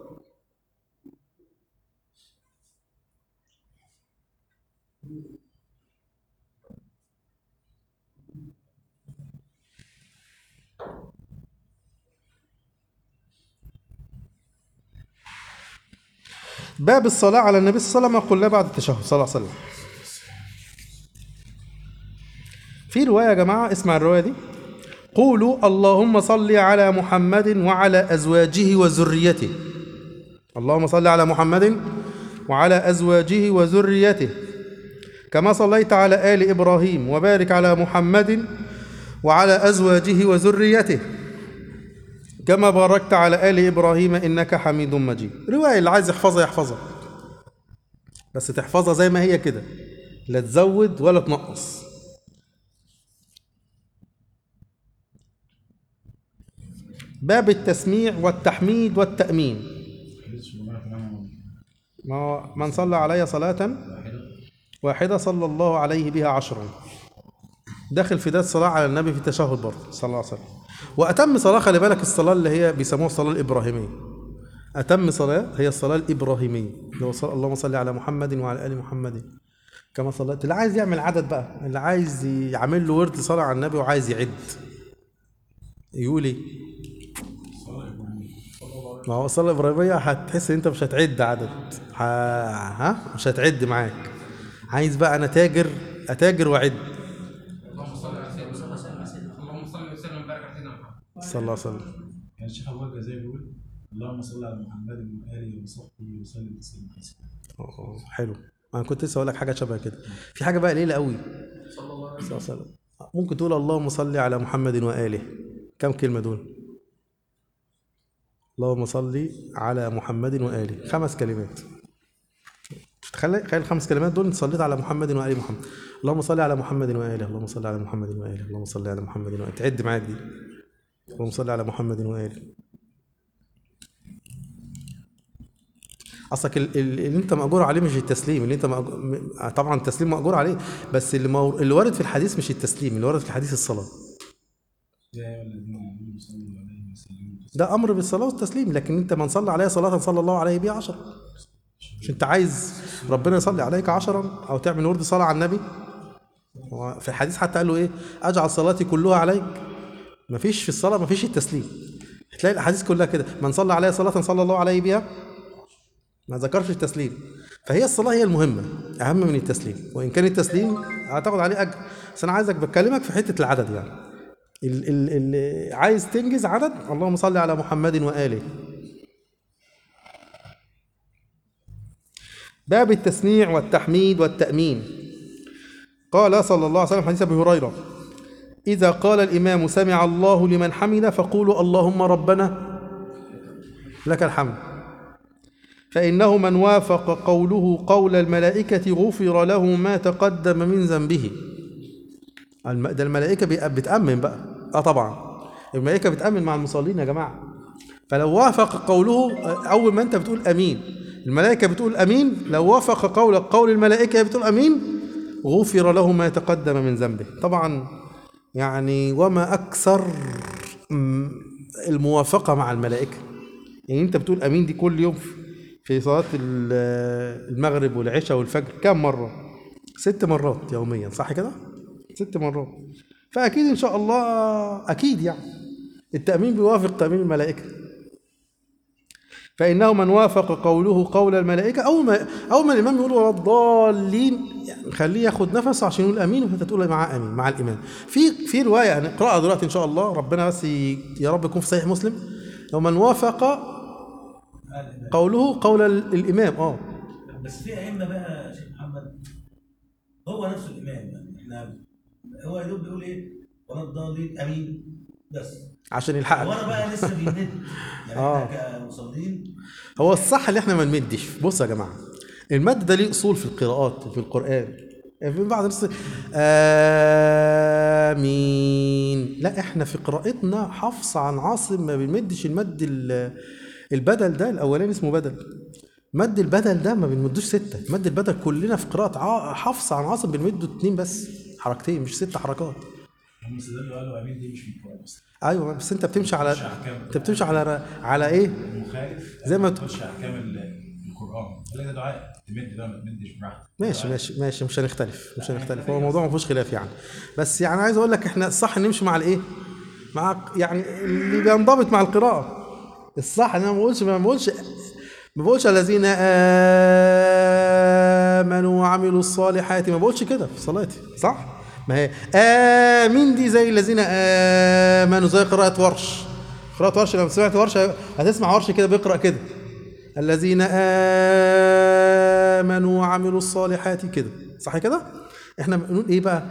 Speaker 1: باب الصلاة على النبي صلى الله عليه وسلم قلنا بعد التشهد صلى الله عليه وسلم في رواية يا جماعة اسمع الرواية دي قولوا اللهم صل على محمد وعلى أزواجه وذريته اللهم صل على محمد وعلى أزواجه وذريته كما صليت على آل إبراهيم وبارك على محمد وعلى أزواجه وذريته كما باركت على آل إبراهيم إنك حميد مجيد رواية اللي عايز يحفظها يحفظها بس تحفظها زي ما هي كده لا تزود ولا تنقص باب التسميع والتحميد والتأمين
Speaker 3: حديث 708
Speaker 1: ما هو من صلى علي صلاة
Speaker 3: واحدة
Speaker 1: واحدة صلى الله عليه بها عشرا داخل في ده الصلاة على النبي في التشهد برضه صلى الله عليه وسلم وأتم صلاة خلي بالك الصلاة اللي هي بيسموها الصلاة الإبراهيمية أتم صلاة هي الصلاة الإبراهيمية اللي هو صل- اللهم صل على محمد وعلى آل محمد كما صليت اللي عايز يعمل عدد بقى اللي عايز يعمل له ورد صلاة على النبي وعايز يعد يقول ايه
Speaker 3: صلاة إبراهيم صلى الله عليه
Speaker 1: ما هو الصلاة الإبراهيمية هتحس إن أنت مش هتعد عدد ه... ها مش هتعد معاك عايز بقى أنا تاجر أتاجر وأعد
Speaker 5: اللهم صل على سيدنا محمد اللهم صل وسلم وبارك على سيدنا محمد
Speaker 1: صلى الله عليه وسلم
Speaker 3: يعني الشيخ أبو بكر زي بيقول اللهم صل على محمد وآله وصحبه وسلم تسليما كثيرا
Speaker 1: أوه، حلو انا كنت لسه اقول لك حاجه شبه كده في حاجه بقى قليله قوي
Speaker 5: صلى الله عليه
Speaker 1: صلى الله عليه وسلم ممكن تقول اللهم صل على محمد واله كم كلمه دول اللهم صل على محمد واله خمس كلمات تخيل تخيل الخمس كلمات دول انت صليت على محمد وال محمد اللهم صل على محمد واله اللهم صل على محمد واله اللهم صل على محمد واله تعد معاك دي اللهم صل على محمد واله اصلك ال- ال- اللي انت مأجور عليه مش التسليم اللي انت مأجور م- طبعا التسليم مأجور عليه بس اللي, مور... اللي وارد في الحديث مش التسليم اللي وارد في الحديث الصلاه
Speaker 3: يا أيها الذين آمنوا صلوا عليه وسلموا تسليما
Speaker 1: ده امر بالصلاه والتسليم لكن انت من صلى عليه صلاه صلى الله عليه بها عشرة مش انت عايز ربنا يصلي عليك عشرا او تعمل ورد صلاه على النبي هو في الحديث حتى قال له ايه اجعل صلاتي كلها عليك مفيش في الصلاه مفيش التسليم هتلاقي الاحاديث كلها كده من صلى عليه صلاه صلى الله عليه بها ما ذكرش التسليم فهي الصلاه هي المهمه اهم من التسليم وان كان التسليم هتاخد عليه اجر بس انا عايزك بكلمك في حته العدد يعني ال- ال- اللي عايز تنجز عدد اللهم صل على محمد واله باب التسميع والتحميد والتأمين قال صلى الله عليه وسلم حديث أبي هريرة إذا قال الإمام سمع الله لمن حمد فقولوا اللهم ربنا لك الحمد فإنه من وافق قوله قول الملائكة غفر له ما تقدم من ذنبه الم- ده الملائكة بي- بتأمن بقى اه طبعا الملائكة بتأمن مع المصلين يا جماعة فلو وافق قوله أول ما أنت بتقول أمين الملائكة بتقول أمين لو وافق قول قول الملائكة بتقول أمين غفر له ما تقدم من ذنبه طبعا يعني وما أكثر م- الموافقة مع الملائكة يعني أنت بتقول أمين دي كل يوم في- في صلاة ال- المغرب والعشاء والفجر كم مرة؟ ست مرات يوميا صح كده؟ ست مرات فأكيد إن شاء الله أكيد يعني التأمين بيوافق تأمين الملائكة فإنه من وافق قوله قول الملائكة أول ما أول ما الإمام يقول ولا الضالين يعني خليه ياخد نفسه عشان يقول أمين وأنت تقول معاه أمين مع الإمام في في رواية هنقرأها دلوقتي إن شاء الله ربنا بس ي- يا رب يكون في صحيح مسلم ومن وافق قوله قول ال- الإمام أه
Speaker 6: بس في ائمه بقى يا شيخ محمد هو نفسه الامام يعني احنا هو يا دوب بيقول ايه ولا الضالين امين بس
Speaker 1: عشان يلحقك
Speaker 6: وانا بقى لسه بيمد يعني
Speaker 1: آه.
Speaker 6: احنا كمصلين
Speaker 1: هو الصح اللي احنا ما نمدش بص يا جماعه المد ده ليه اصول في القراءات في القران في بعض الناس امين لا احنا في قراءتنا حفص عن عاصم ما بنمدش المد ال- البدل ده الاولاني اسمه بدل مد البدل ده ما بنمدوش ستة مد البدل كلنا في قراءة ع- حفص عن عاصم بنمده اتنين بس حركتين مش ست حركات
Speaker 3: هم استدلوا قالوا امين دي مش من القران اصلا
Speaker 1: ايوه بس انت بتمشي على
Speaker 3: مش أحكام.
Speaker 1: انت بتمشي على على ايه
Speaker 3: المخالف
Speaker 1: زي ما
Speaker 3: ما
Speaker 1: ت-
Speaker 3: تقولش احكام ال- القران قال لك ده دعاء تمد بقى ما تمدش براحتك
Speaker 1: ماشي
Speaker 3: دعاء.
Speaker 1: ماشي ماشي مش هنختلف مش هنختلف هو الموضوع ما فيهوش خلاف يعني بس يعني عايز اقول لك احنا الصح نمشي مع الايه مع يعني اللي بينضبط مع القراءه الصح ان انا ما بقولش ما بقولش ما بقولش الذين امنوا وعملوا الصالحات ما بقولش كده في صلاتي صح ما هي امين دي زي الذين امنوا زي قراءه ورش قراءه ورش لما سمعت ورش هتسمع ورش كده بيقرا كده الذين آمنوا وعملوا الصالحات كده صح كده احنا بنقول ايه بقى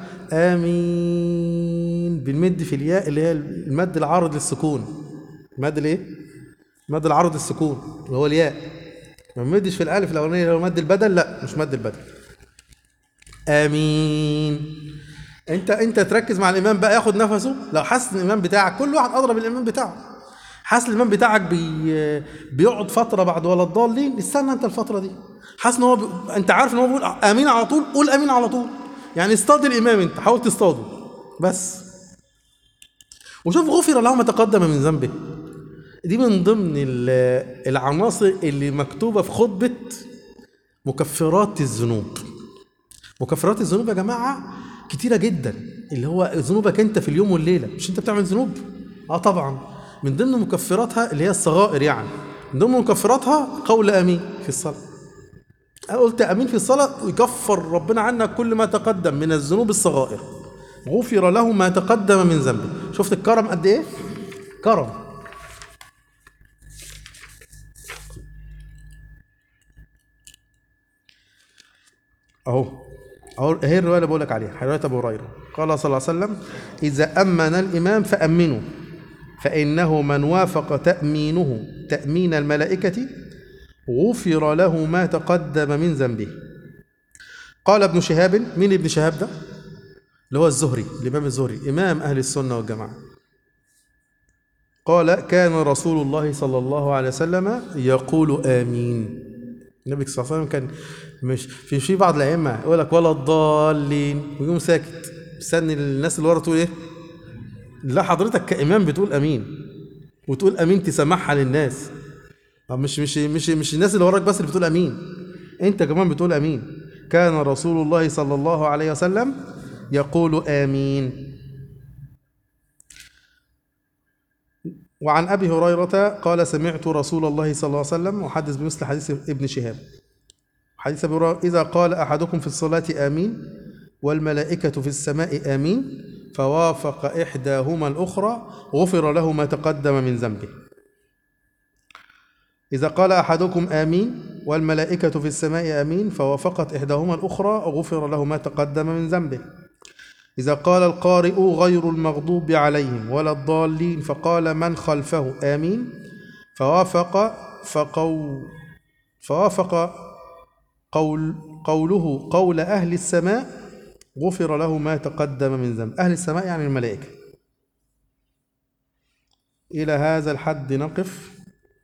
Speaker 1: امين بنمد في الياء اللي هي المد العارض للسكون المد الايه المد العارض للسكون اللي هو الياء ما بنمدش في الالف الاولانيه اللي هو مد البدل لا مش مد البدل امين انت انت تركز مع الامام بقى ياخد نفسه لو حاسس ان الامام بتاعك كل واحد اضرب الامام بتاعه حاسس الامام بتاعك بي بيقعد فتره بعد ولا الضالين استنى انت الفتره دي حاسس ان هو بي... انت عارف ان هو بيقول امين على طول قول امين على طول يعني اصطاد الامام انت حاول تصطاده بس وشوف غفر له ما تقدم من ذنبه دي من ضمن ال- العناصر اللي مكتوبه في خطبه مكفرات الذنوب مكفرات الذنوب يا جماعه كتيره جدا اللي هو ذنوبك انت في اليوم والليله مش انت بتعمل ذنوب اه طبعا من ضمن مكفراتها اللي هي الصغائر يعني من ضمن مكفراتها قول امين في الصلاه انا قلت امين في الصلاه ويكفر ربنا عنك كل ما تقدم من الذنوب الصغائر غفر له ما تقدم من ذنبه شفت الكرم قد ايه كرم اهو اهو هي الروايه اللي بقول لك عليها روايه ابو هريره قال صلى الله عليه وسلم اذا امن الامام فامنوا فانه من وافق تامينه تامين الملائكه غفر له ما تقدم من ذنبه قال ابن شهاب مين ابن شهاب ده اللي هو الزهري الامام الزهري امام اهل السنه والجماعه قال كان رسول الله صلى الله عليه وسلم يقول امين النبي صلى الله عليه وسلم كان مش في في بعض الائمه يقول لك ولا الضالين ويقوم ساكت مستني الناس اللي ورا تقول ايه لا حضرتك كامام بتقول امين وتقول امين تسمعها للناس طب مش مش مش مش الناس اللي وراك بس اللي بتقول امين انت كمان بتقول امين كان رسول الله صلى الله عليه وسلم يقول امين وعن ابي هريره قال سمعت رسول الله صلى الله عليه وسلم وحدث بمثل حديث ابن شهاب حديث ابي هريره اذا قال احدكم في الصلاه امين والملائكه في السماء امين فوافق احداهما الاخرى غفر له ما تقدم من ذنبه إذا قال أحدكم آمين والملائكة في السماء آمين فوافقت إحداهما الأخرى غفر له ما تقدم من ذنبه إذا قال القارئ غير المغضوب عليهم ولا الضالين فقال من خلفه آمين فوافق فقو فوافق قول قوله قول أهل السماء غفر له ما تقدم من ذنب أهل السماء يعني الملائكة إلى هذا الحد نقف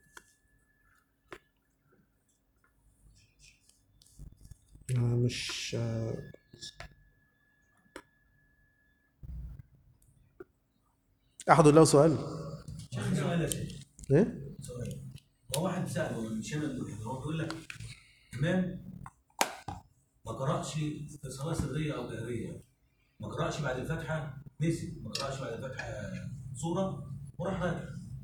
Speaker 1: أنا مش أحد له سؤال
Speaker 6: شيخ سؤال يا شيخ
Speaker 1: إيه؟
Speaker 6: سؤال هو واحد سأله من شبه الدكتور هو بيقول لك إمام ما قرأش في صلاة سرية أو جهرية ما قرأش بعد الفاتحة نسي ما قرأش بعد الفاتحة سورة وراح راجع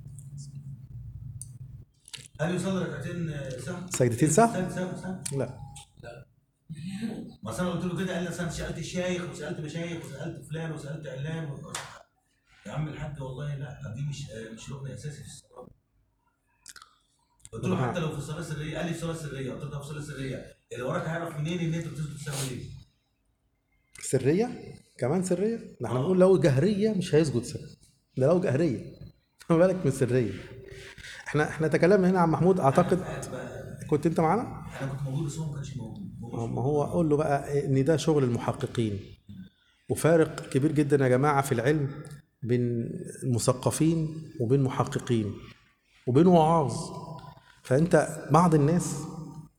Speaker 6: هل يصلي ركعتين سهو؟
Speaker 1: سجدتين سهو؟
Speaker 6: سهو سهو سهو
Speaker 1: لا
Speaker 6: ما أصل انا قلت له كده قال لي اصل انا سالت الشيخ وسالت مشايخ وسالت فلان وسالت علان و... يا عم الحاج والله لا دي مش مش ركن اساسي في الصلاه قلت له حتى لو في الصلاه السريه قال لي الصلاه السريه قلت له طب الصلاه السريه اللي وراك هيعرف منين ان انت بتسجد سهو ليه؟
Speaker 1: سرية كمان سرية ده احنا بنقول لو جهرية مش هيسجد سر ده لو جهرية خلي بالك من سرية احنا احنا تكلمنا هنا عن محمود اعتقد كنت انت معانا؟
Speaker 6: انا كنت موجود بس هو ما كانش موجود هو مش
Speaker 1: ما هو اقول له بقى ان ده شغل المحققين وفارق كبير جدا يا جماعه في العلم بين المثقفين وبين محققين وبين وعاظ فانت بعض الناس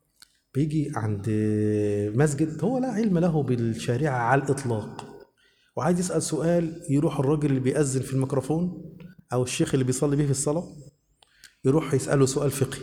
Speaker 1: بيجي عند مسجد هو لا علم له بالشريعه على الاطلاق وعايز يسال سؤال يروح الراجل اللي بيأذن في الميكروفون او الشيخ اللي بيصلي بيه في الصلاه يروح يساله سؤال فقهي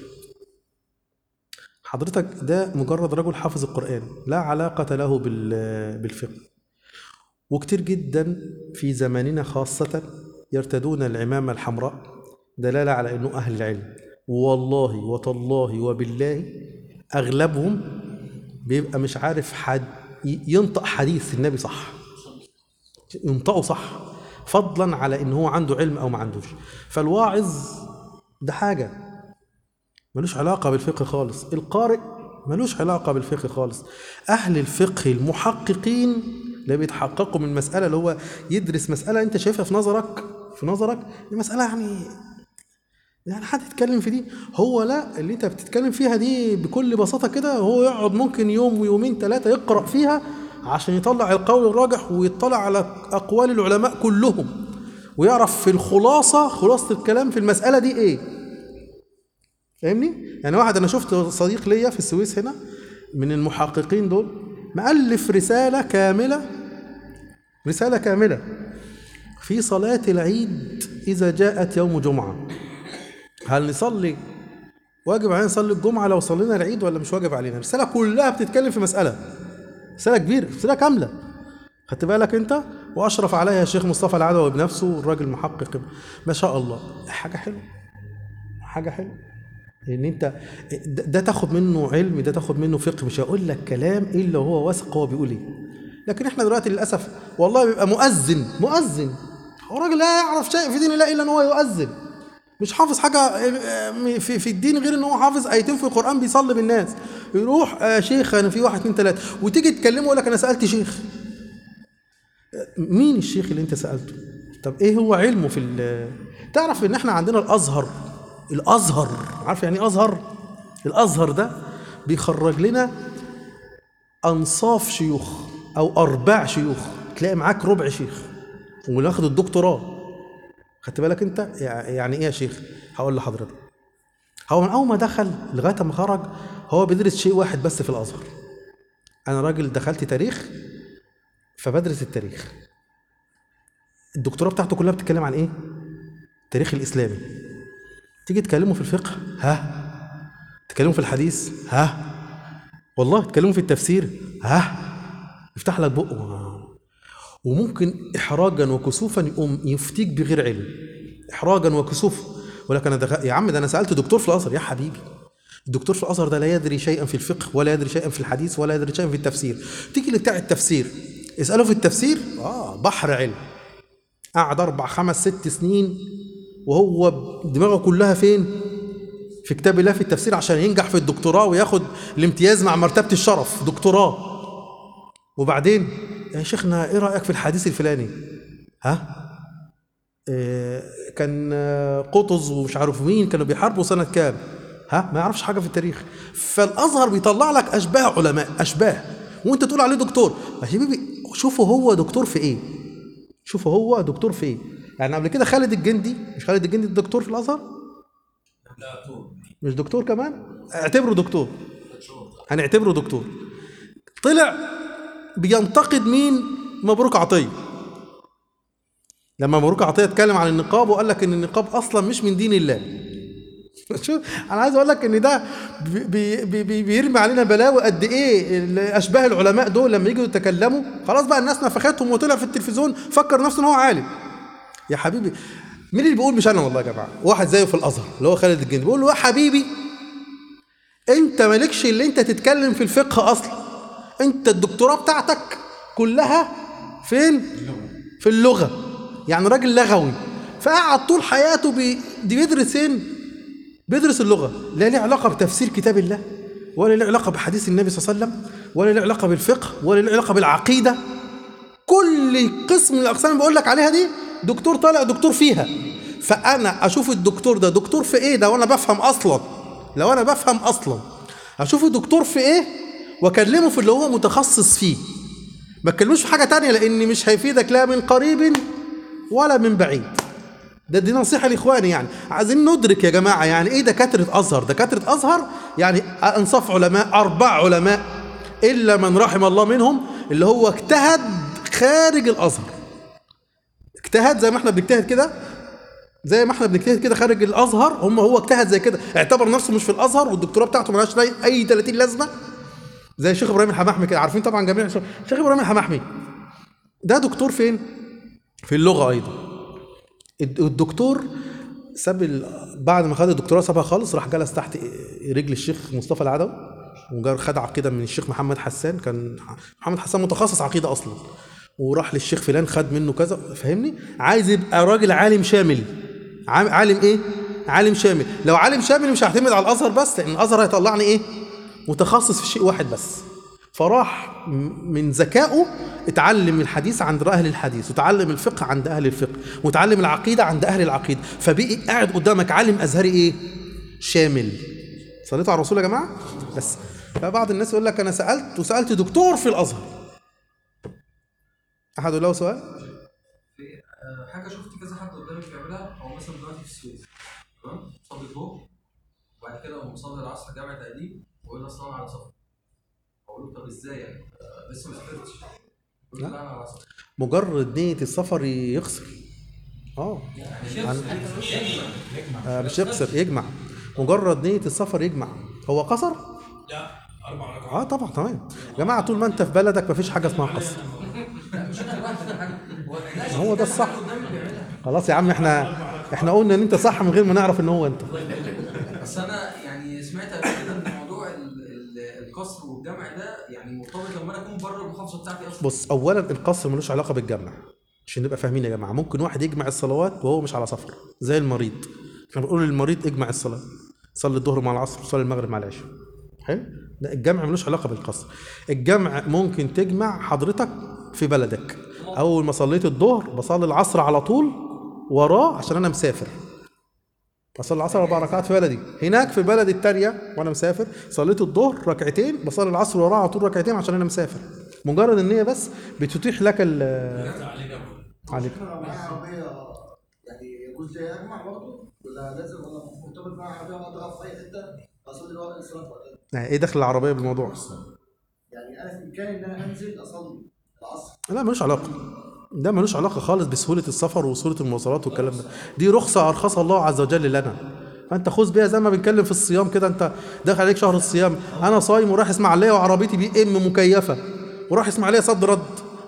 Speaker 1: حضرتك ده مجرد رجل حافظ القرآن لا علاقة له بال- بالفقه وكتير جدا في زماننا خاصة يرتدون العمامة الحمراء دلالة على أنه أهل العلم والله وتالله وبالله أغلبهم بيبقى مش عارف حد ي- ينطق حديث النبي صح ينطقه صح فضلا على ان هو عنده علم او ما عندوش فالواعظ ده حاجه ملوش علاقة بالفقه خالص القارئ ملوش علاقة بالفقه خالص أهل الفقه المحققين اللي بيتحققوا من مسألة اللي هو يدرس مسألة أنت شايفها في نظرك في نظرك دي مسألة يعني يعني حد يتكلم في دي هو لا اللي انت بتتكلم فيها دي بكل بساطة كده هو يقعد ممكن يوم ويومين ثلاثة يقرأ فيها عشان يطلع القول الراجح ويطلع على أقوال العلماء كلهم ويعرف في الخلاصة خلاصة الكلام في المسألة دي ايه فاهمني؟ يعني واحد انا شفت صديق ليا في السويس هنا من المحققين دول مؤلف رسالة كاملة رسالة كاملة في صلاة العيد إذا جاءت يوم جمعة هل نصلي واجب علينا نصلي الجمعة لو صلينا العيد ولا مش واجب علينا؟ الرسالة كلها بتتكلم في مسألة رسالة كبيرة رسالة كاملة خدت بالك انت واشرف عليها الشيخ مصطفى العدوي بنفسه الراجل محقق ما شاء الله حاجة حلوة حاجة حلوة ان انت ده, ده تاخد منه علم ده تاخد منه فقه مش هقول لك كلام الا وهو واثق هو بيقول ايه لكن احنا دلوقتي للاسف والله بيبقى مؤذن مؤذن هو راجل لا يعرف شيء في دين الله الا ان هو يؤذن مش حافظ حاجه في في الدين غير ان هو حافظ ايتين في القران بيصلي بالناس يروح آه شيخ انا في واحد اتنين تلاته وتيجي تكلمه يقول لك انا سالت شيخ مين الشيخ اللي انت سالته طب ايه هو علمه في ال- تعرف ان احنا عندنا الازهر الازهر عارف يعني ايه ازهر الازهر ده بيخرج لنا انصاف شيوخ او ارباع شيوخ تلاقي معاك ربع شيخ وناخد الدكتوراه خدت بالك انت يعني ايه يا شيخ هقول لحضرتك هو من اول ما دخل لغايه ما خرج هو بيدرس شيء واحد بس في الازهر انا راجل دخلت تاريخ فبدرس التاريخ الدكتوراه بتاعته كلها بتتكلم عن ايه التاريخ الاسلامي تيجي تكلمه في الفقه ها تكلمه في الحديث ها والله تكلمه في التفسير ها يفتح لك بقه وممكن احراجا وكسوفا يقوم يفتيك بغير علم احراجا وكسوفا ولكن انا دخل... يا عم ده انا سالت دكتور في الازهر يا حبيبي الدكتور في الازهر ده لا يدري شيئا في الفقه ولا يدري شيئا في الحديث ولا يدري شيئا في التفسير تيجي لبتاع التفسير اساله في التفسير اه بحر علم قعد اربع خمس ست سنين وهو دماغه كلها فين في كتاب الله في التفسير عشان ينجح في الدكتوراه وياخد الامتياز مع مرتبه الشرف دكتوراه وبعدين يا شيخنا ايه رايك في الحديث الفلاني ها إيه كان آه، قطز ومش عارف مين كانوا بيحاربوا سنه كام ها ما يعرفش حاجه في التاريخ فالازهر بيطلع لك اشباه علماء اشباه وانت تقول عليه دكتور يا حبيبي شوفوا هو دكتور في ايه شوفوا هو دكتور في ايه يعني قبل كده خالد الجندي مش خالد الجندي الدكتور في الازهر
Speaker 6: لا طول
Speaker 1: مش دكتور كمان اعتبره دكتور هنعتبره دكتور طلع بينتقد مين مبروك عطيه لما مبروك عطيه اتكلم عن النقاب وقال لك ان النقاب اصلا مش من دين الله شوف انا عايز اقول لك ان ده بي بي بي بيرمي علينا بلاوي قد ايه اشباه العلماء دول لما يجوا يتكلموا خلاص بقى الناس نفختهم وطلع في التلفزيون فكر نفسه ان هو عالم يا حبيبي مين اللي بيقول مش انا والله يا جماعه واحد زيه في الازهر اللي هو خالد الجندي بيقول له يا حبيبي انت مالكش اللي انت تتكلم في الفقه اصلا انت الدكتوراه بتاعتك كلها فين في اللغه يعني راجل لغوي فقعد طول حياته بي... دي بيدرس فين بيدرس اللغه لا ليه علاقه بتفسير كتاب الله ولا ليه علاقه بحديث النبي صلى الله عليه وسلم ولا ليه علاقه بالفقه ولا ليه علاقه بالعقيده كل قسم من الاقسام اللي بقول لك عليها دي دكتور طالع دكتور فيها فانا اشوف الدكتور ده دكتور في ايه ده وانا بفهم اصلا لو انا بفهم اصلا اشوفه دكتور في ايه واكلمه في اللي هو متخصص فيه ما اتكلموش في حاجه تانية لان مش هيفيدك لا من قريب ولا من بعيد ده دي نصيحه لاخواني يعني عايزين ندرك يا جماعه يعني ايه دكاتره ازهر دكاتره ازهر يعني انصاف علماء اربع علماء الا من رحم الله منهم اللي هو اجتهد خارج الازهر اجتهد زي ما احنا بنجتهد كده زي ما احنا بنجتهد كده خارج الازهر هم هو اجتهد زي كده اعتبر نفسه مش في الازهر والدكتوراه بتاعته ملهاش لاي- اي 30 لازمه زي الشيخ ابراهيم الحماحمي كده عارفين طبعا جميع الشيخ الشيخ ابراهيم الحماحمي ده دكتور فين؟ في اللغه ايضا الد- الدكتور ساب ال... بعد ما خد الدكتوراه سابها خالص راح جلس تحت رجل الشيخ مصطفى العدوي وجار خد عقيده من الشيخ محمد حسان كان محمد حسان متخصص عقيده اصلا وراح للشيخ فلان خد منه كذا فاهمني عايز يبقى راجل عالم شامل عام- عالم ايه عالم شامل لو عالم شامل مش هعتمد على الازهر بس لان الازهر هيطلعني ايه متخصص في شيء واحد بس فراح م- من ذكائه اتعلم الحديث عند اهل الحديث وتعلم الفقه عند اهل الفقه وتعلم العقيده عند اهل العقيده فبقي قاعد قدامك عالم ازهري ايه شامل صليتوا على الرسول يا جماعه بس فبعض الناس يقول لك انا سالت وسالت دكتور في الازهر احد له سؤال
Speaker 5: آه، حاجه شفت كذا حد قدامي بيعملها هو مثلا دلوقتي في السويس تمام صلي الظهر وبعد كده قام مصلي العصر جامع تقديم ويقول اصل انا على سفر اقول له طب ازاي يعني آه، لسه ما سافرتش يقول لي لا انا على سفر
Speaker 1: مجرد نيه السفر يخسر اه عن- آه مش يقصر يجمع مجرد نية السفر يجمع هو قصر؟
Speaker 3: لا اربع ركعات
Speaker 1: اه طبعا تمام يا جماعة طول ما انت في بلدك مفيش حاجة اسمها قصر
Speaker 5: لا مش انا لوحدي ده حاجه هو ناس
Speaker 1: هو ده الصح
Speaker 5: قدامي بيعملها
Speaker 1: خلاص يا عم احنا احنا قلنا ان انت صح من غير ما نعرف ان هو انت
Speaker 5: بس انا يعني سمعت قبل كده ان موضوع ال- ال- القصر والجمع ده يعني مرتبط لما انا اكون بره المحافظه بتاعتي اصلا
Speaker 1: بص اولا القصر ملوش علاقة بالجمع عشان نبقى فاهمين يا جماعة ممكن واحد يجمع الصلوات وهو مش على سفر زي المريض احنا بنقول للمريض اجمع الصلاة صلي الظهر مع العصر وصلي المغرب مع العشاء حلو لا الجمع ملوش علاقة بالقصر الجمع ممكن تجمع حضرتك في بلدك اول ما صليت الظهر بصلي العصر على طول وراه عشان انا مسافر بصلي العصر اربع ركعات في بلدي هناك في البلد التانية وانا مسافر صليت الظهر ركعتين بصلي العصر وراه على طول ركعتين عشان انا مسافر مجرد النية بس بتتيح لك ال عليك
Speaker 4: معايا عربية يعني يجوز لي أجمع برضه ولا لازم ولا مرتبط معايا عربية وأقدر أقف في أي حتة أصلي الوقت الصلاة وقتها
Speaker 1: ايه دخل العربية بالموضوع
Speaker 4: يعني أنا في إمكاني إن أنا أنزل أصلي العصر
Speaker 1: لا ملوش علاقة ده ملوش علاقة خالص بسهولة السفر وسهولة المواصلات والكلام ده دي رخصة أرخصها الله عز وجل لنا فأنت خذ بيها زي ما بنتكلم في الصيام كده أنت داخل عليك شهر الصيام أنا صايم ورايح إسماعيلية وعربيتي بي إم مكيفة وراح إسماعيلية صد رد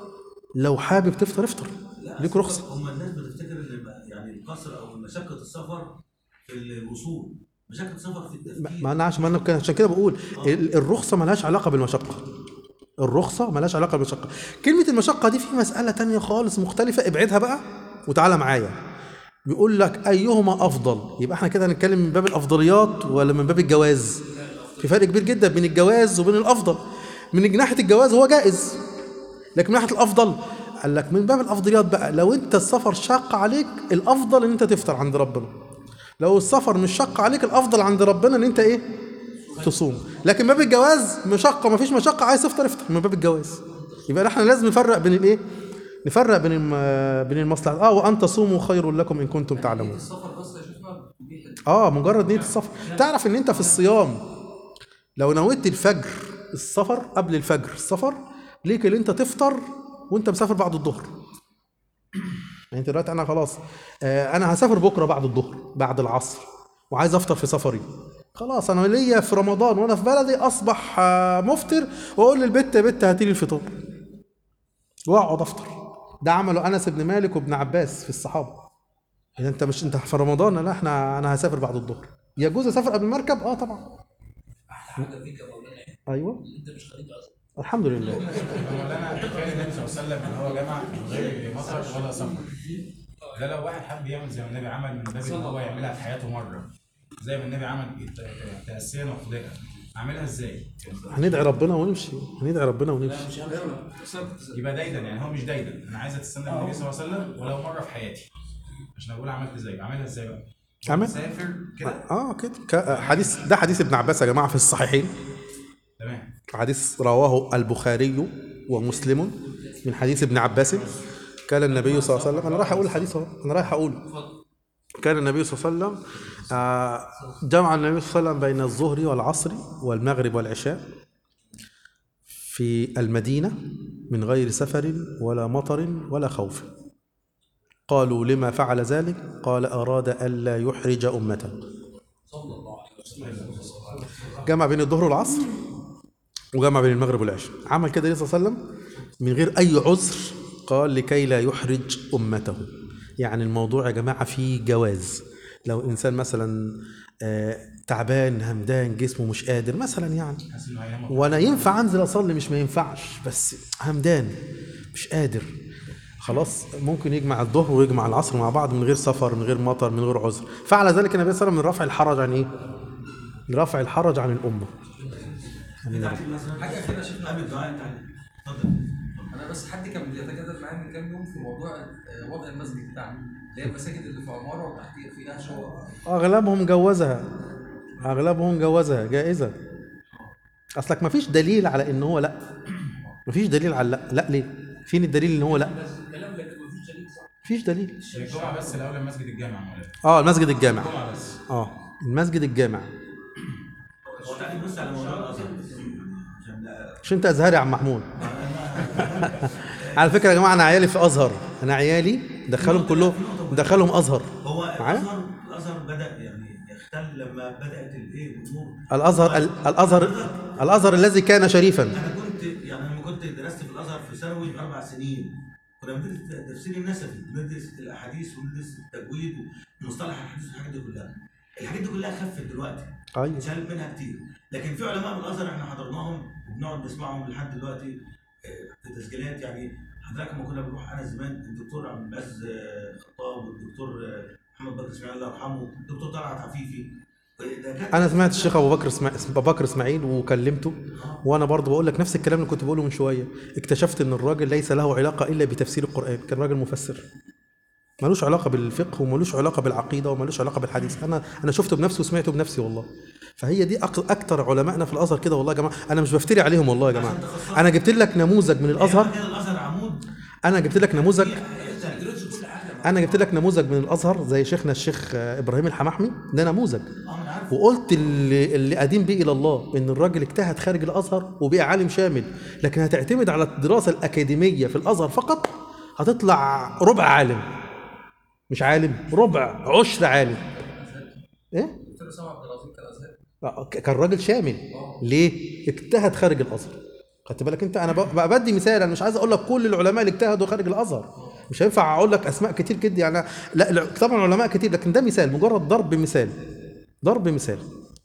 Speaker 1: لو حابب تفطر افطر ليك رخصة
Speaker 6: هم الناس بتفتكر ان يعني القصر او مشقه السفر في الوصول مشقه السفر في التفكير
Speaker 1: ما انا عشان ما انا كده- عشان كده بقول ال- الرخصه ملهاش علاقه بالمشقه الرخصه ملهاش علاقه بالمشقه كلمه المشقه دي في مساله تانية خالص مختلفه ابعدها بقى وتعالى معايا بيقول لك ايهما افضل يبقى احنا كده هنتكلم من باب الافضليات ولا من باب الجواز في فرق كبير جدا بين الجواز وبين الافضل من ناحيه الجواز هو جائز لكن من ناحيه الافضل قال لك من باب الافضليات بقى لو انت السفر شاق عليك الافضل ان انت تفطر عند ربنا لو السفر مش شاق عليك الافضل عند ربنا ان انت ايه تصوم لكن باب الجواز مشقه ما فيش مشقه عايز تفطر افطر من باب الجواز يبقى احنا لازم نفرق بين الايه نفرق بين الم... بين المصلحه اه وان تصوموا خير لكم ان كنتم تعلمون
Speaker 5: السفر بس يا شيخنا بتبيح ال-
Speaker 1: اه مجرد نيه السفر تعرف ان انت في الصيام لو نويت الفجر السفر قبل الفجر السفر ليك اللي انت تفطر وانت مسافر بعد الظهر يعني انت دلوقتي انا خلاص آه انا هسافر بكره بعد الظهر بعد العصر وعايز افطر في سفري خلاص انا ليا في رمضان وانا في بلدي اصبح آه مفطر واقول للبت يا بت هاتي لي الفطار واقعد افطر ده عمله انس بن مالك وابن عباس في الصحابه اذا انت مش انت في رمضان لا احنا انا هسافر بعد الظهر يجوز اسافر قبل المركب اه طبعا
Speaker 2: احلى حاجه فيك يا مولانا
Speaker 1: ايوه
Speaker 2: ان انت مش خليج ازهر
Speaker 1: الحمد لله
Speaker 3: مولانا كفايه النبي صلى الله عليه وسلم ان هو جمع من غير مطر ولا سفر ده لو واحد حب يعمل زي ما النبي عمل من باب ان هو يعملها في حياته مره زي ما النبي عمل ت- ت- تاسيا وقضاء اعملها ازاي؟
Speaker 1: هندعي ربنا ونمشي هندعي ربنا ونمشي
Speaker 3: يبقى دايدا يعني هو مش دايدا انا عايزه تستنى النبي صلى الله عليه وسلم ولو مره في حياتي عشان اقول عملت ازاي اعملها ازاي بقى؟
Speaker 1: عمل
Speaker 3: سافر كده
Speaker 1: اه كده ك- حديث ده حديث ابن عباس يا جماعه في الصحيحين
Speaker 3: تمام
Speaker 1: حديث رواه البخاري ومسلم من حديث ابن عباس كان النبي صلى الله عليه وسلم انا رايح اقول الحديث اهو انا رايح اقوله كان النبي صلى الله عليه وسلم آه، جمع النبي صلى الله عليه وسلم بين الظهر والعصر والمغرب والعشاء في المدينة من غير سفر ولا مطر ولا خوف قالوا لما فعل ذلك قال أراد ألا يحرج أمته
Speaker 2: صلى الله عليه وسلم
Speaker 1: جمع بين الظهر والعصر وجمع بين المغرب والعشاء عمل كده النبي صلى الله عليه وسلم من غير أي عذر قال لكي لا يحرج أمته يعني الموضوع يا جماعة فيه جواز لو إنسان مثلا آه، تعبان همدان جسمه مش قادر مثلا يعني
Speaker 3: حاسس انه هينام
Speaker 1: وانا ينفع انزل اصلي مش ما ينفعش بس همدان مش قادر خلاص ممكن يجمع الظهر ويجمع العصر مع بعض من غير سفر من غير مطر من غير عذر فعل ذلك النبي صلى الله عليه وسلم من رفع الحرج عن ايه لرفع الحرج عن الامه
Speaker 5: حاجه اخيره شفنا
Speaker 6: قبل الدعاء انت اتفضل
Speaker 5: انا بس حد كان بيتجادل معايا من كام يوم في موضوع آه، وضع المسجد بتاعنا اللي هي المساجد اللي في عماره وتحت فيها شقق
Speaker 1: اغلبهم جوزها اغلبهم جوزها جائزه اصلك ما فيش دليل على ان هو لا ما فيش دليل على لا لا ليه فين الدليل ان هو لا
Speaker 2: كلام لكن مفيش دليل صح
Speaker 1: مفيش دليل
Speaker 3: الجمعه بس الاول مسجد الجامع يا مولانا
Speaker 1: اه المسجد الجامع
Speaker 3: الجمعه بس
Speaker 1: اه المسجد الجامع
Speaker 6: هو تعالى بص على موضوع الازهر عشان لا-
Speaker 1: مش انت ازهري يا عم محمود على فكره يا جماعه انا عيالي في ازهر انا عيالي دخلهم كلهم دخلهم ازهر
Speaker 6: هو
Speaker 1: معايا؟
Speaker 6: الازهر الازهر بدا يعني يختل لما بدات الايه الامور
Speaker 1: الازهر ال- الازهر الازهر الذي كان شريفا
Speaker 6: انا كنت يعني لما كنت درست في الازهر في ثانوي اربع سنين كنا بندرس تفسير النسفي بندرس الاحاديث وندرس التجويد ومصطلح الحديث والحاجات دي كلها الحاجات دي كلها خفت دلوقتي
Speaker 1: ايوه
Speaker 6: اتشالت منها كتير لكن في علماء من الازهر احنا حضرناهم وبنقعد نسمعهم لحد دلوقتي آه، في تسجيلات يعني حضرتك لما كنا بنروح انا زمان الدكتور عبد العزيز آه، خطاب والدكتور آه، محمد بكر اسماعيل الله يرحمه الدكتور طلعت عفيفي دكاترة-
Speaker 1: انا سمعت الشيخ ابو بكر اسماعيل ابو بكر اسماعيل وكلمته وانا برضه بقول لك نفس الكلام اللي كنت بقوله من شويه اكتشفت ان الراجل ليس له علاقه الا بتفسير القران كان راجل مفسر ملوش علاقه بالفقه وملوش علاقه بالعقيده وملوش علاقه بالحديث انا انا شفته بنفسي وسمعته بنفسي والله فهي دي أك- اكتر علمائنا في الازهر كده والله يا جماعه انا مش بفتري عليهم والله يا جماعه انا جبت لك نموذج من الازهر
Speaker 6: كان الازهر عمود
Speaker 1: انا جبت لك نموذج
Speaker 6: هي-
Speaker 2: تدرسوا كل حاجه
Speaker 1: انا جبت لك نموذج من الازهر زي شيخنا الشيخ آه، ابراهيم الحمحمي ده نموذج
Speaker 6: اه انا عارف
Speaker 1: وقلت اللي, اللي قديم بيه الى الله ان الراجل اجتهد خارج الازهر وبقى عالم شامل لكن هتعتمد على الدراسه الاكاديميه في الازهر فقط هتطلع ربع عالم مش عالم ربع عشر عالم ايه
Speaker 5: دكتور اسامه عبد العظيم كان ازهري
Speaker 1: آه، ك- كان راجل شامل ليه اجتهد خارج الازهر خدت بالك انت انا ب- بقى بدي مثال انا مش عايز اقول لك كل العلماء اللي اجتهدوا خارج الازهر مش هينفع اقول لك اسماء كتير كده يعني لا لا، طبعا علماء كتير لكن ده مثال مجرد ضرب مثال ضرب مثال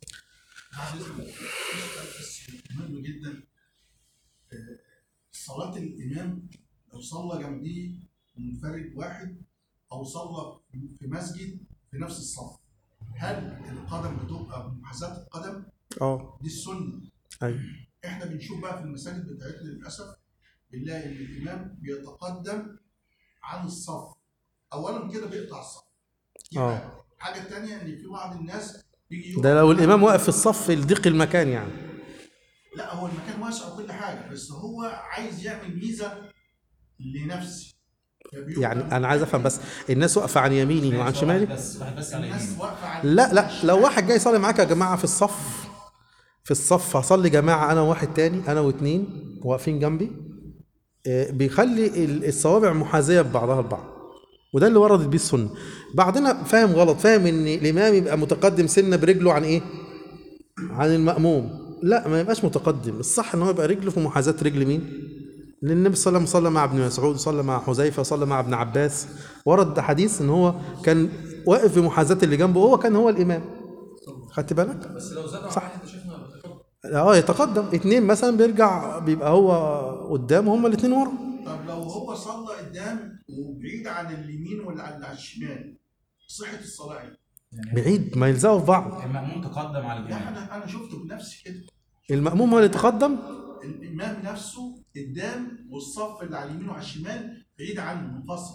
Speaker 7: مهم جدا آه، صلاة الإمام لو صلى جنبيه منفرد واحد أو صلى في مسجد في نفس الصف هل القدم بتبقى بمحاذاة القدم؟
Speaker 1: اه
Speaker 7: دي السنة
Speaker 1: ايوه
Speaker 7: احنا بنشوف بقى في المساجد بتاعتنا للأسف بنلاقي إن الإمام بيتقدم عن الصف أولا كده بيقطع الصف دي
Speaker 1: آه.
Speaker 7: حاجة. الحاجة التانية إن في بعض الناس بيجي يقف
Speaker 1: ده لو الامام واقف في الصف لضيق المكان يعني
Speaker 7: لا هو المكان واسع وكل حاجه بس هو عايز يعمل ميزه لنفسه فبيبقى
Speaker 1: يعني انا عايز افهم بس الناس واقفه عن يمينه وعن شماله
Speaker 3: بس واحد بس على
Speaker 7: الناس
Speaker 3: يمينه
Speaker 7: واقفه على
Speaker 1: لا لا لو واحد جاي يصلي معاك يا جماعه في الصف في الصف هصلي جماعه انا وواحد تاني انا واتنين واقفين جنبي آه، بيخلي ال- الصوابع محاذيه ببعضها البعض وده اللي وردت بيه السنه بعضنا فاهم غلط فاهم ان الامام يبقى متقدم سنه برجله عن ايه عن المأموم لا ما يبقاش متقدم الصح ان هو يبقى رجله في محاذاه رجل مين لان النبي صلى الله عليه وسلم صلى مع ابن مسعود صلى مع حذيفه صلى مع ابن عباس ورد حديث ان هو كان واقف في محاذاه اللي جنبه وهو كان هو الامام خدت بالك
Speaker 5: بس لو زادوا
Speaker 1: صح.
Speaker 5: على واحد شيخنا بيتقدم
Speaker 1: اه يتقدم اتنين مثلا بيرجع بيبقى هو قدام وهما الاتنين ورا
Speaker 7: طب لو هو صلى قدام وبعيد عن اليمين ولا عن على الشمال صحه الصلاه ايه؟
Speaker 1: بعيد ما يلزقوا في بعض
Speaker 3: المأمون تقدم على
Speaker 7: لا
Speaker 3: الإمام
Speaker 7: انا انا شفته بنفسي كده
Speaker 1: المأموم هو اللي يتقدم
Speaker 7: الامام نفسه قدام والصف اللي على اليمين وعلى الشمال بعيد عنه منفصل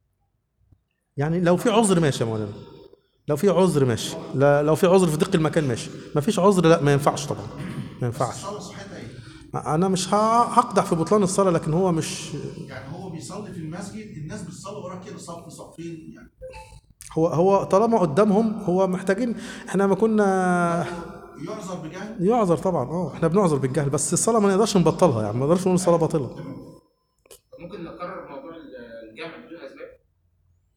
Speaker 1: يعني لو في عذر ماشي يا مولانا لو في عذر ماشي لا لو في عذر في ضيق المكان ماشي ما فيش عذر لا ما ينفعش طبعا ما ينفعش
Speaker 7: الصلاه صحتها ايه؟
Speaker 1: انا مش ه- هقدح في بطلان الصلاه لكن هو مش
Speaker 7: يعني هو بيصلي في المسجد الناس بتصلي وراه كده صف صفين يعني
Speaker 1: هو هو طالما قدامهم هو محتاجين احنا ما كنا
Speaker 7: يعذر بجهل
Speaker 1: يعذر طبعا اه احنا بنعذر بالجهل بس الصلاه ما نقدرش نبطلها يعني ما نقدرش نقول الصلاه باطله
Speaker 8: ممكن نكرر موضوع الجمع بدون اسباب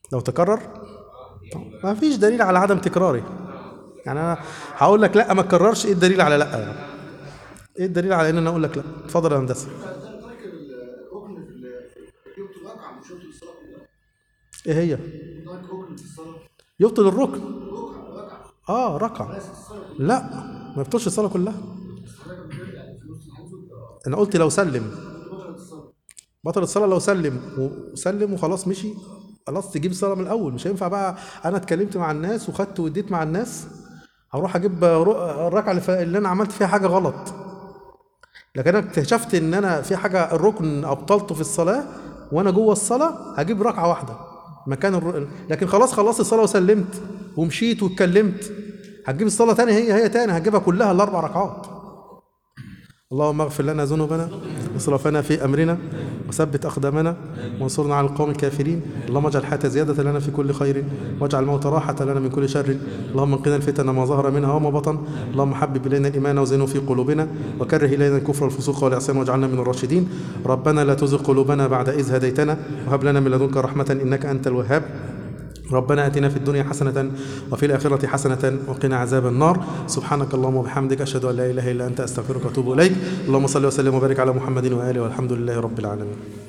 Speaker 1: لو تكرر ما فيش دليل على عدم تكراره يعني انا هقول لك لا ما تكررش ايه الدليل على لا يعني ايه الدليل على ان انا اقول لك لا اتفضل يا هندسه
Speaker 4: ترك الركن في ال- في يبطل الركعه مش يبطل الصلاه كلها
Speaker 1: ايه هي
Speaker 4: ترك ركن في الصلاه
Speaker 1: يبطل الركن
Speaker 4: ركعه ركعه
Speaker 1: اه ركعه
Speaker 4: بس الصلاه
Speaker 1: لا ما يبطلش الصلاه كلها
Speaker 4: الصلاه بترجع في نص الحديث
Speaker 1: انا قلت لو سلم
Speaker 4: بطلت الصلاه
Speaker 1: بطل الصلاه لو سلم وسلم وخلاص مشي خلاص تجيب الصلاه من الاول مش هينفع بقى انا اتكلمت مع الناس وخدت واديت مع الناس هروح اجيب رو- الركعه اللي, ف- اللي انا عملت فيها حاجه غلط لكن انا اكتشفت ان انا في حاجه الركن ابطلته في الصلاه وانا جوه الصلاه هجيب ركعه واحده مكان الر... لكن خلاص خلصت الصلاه وسلمت ومشيت واتكلمت هتجيب الصلاه تاني هي هي تاني هتجيبها كلها الاربع ركعات اللهم اغفر لنا ذنوبنا واسرافنا في امرنا وثبت اقدامنا وانصرنا على القوم الكافرين اللهم اجعل الحياه زياده لنا في كل خير واجعل الموت راحه لنا من كل شر اللهم انقنا الفتن ما ظهر منها وما بطن اللهم حبب الينا الايمان وزينه في قلوبنا وكره الينا الكفر والفسوق والعصيان واجعلنا من الراشدين ربنا لا تزغ قلوبنا بعد اذ هديتنا وهب لنا من لدنك رحمه انك انت الوهاب ربنا اتنا في الدنيا حسنة وفي الآخرة حسنة وقنا عذاب النار سبحانك اللهم وبحمدك أشهد أن لا إله إلا أنت أستغفرك وأتوب إليك اللهم صل وسلم وبارك على محمد وآله والحمد لله رب العالمين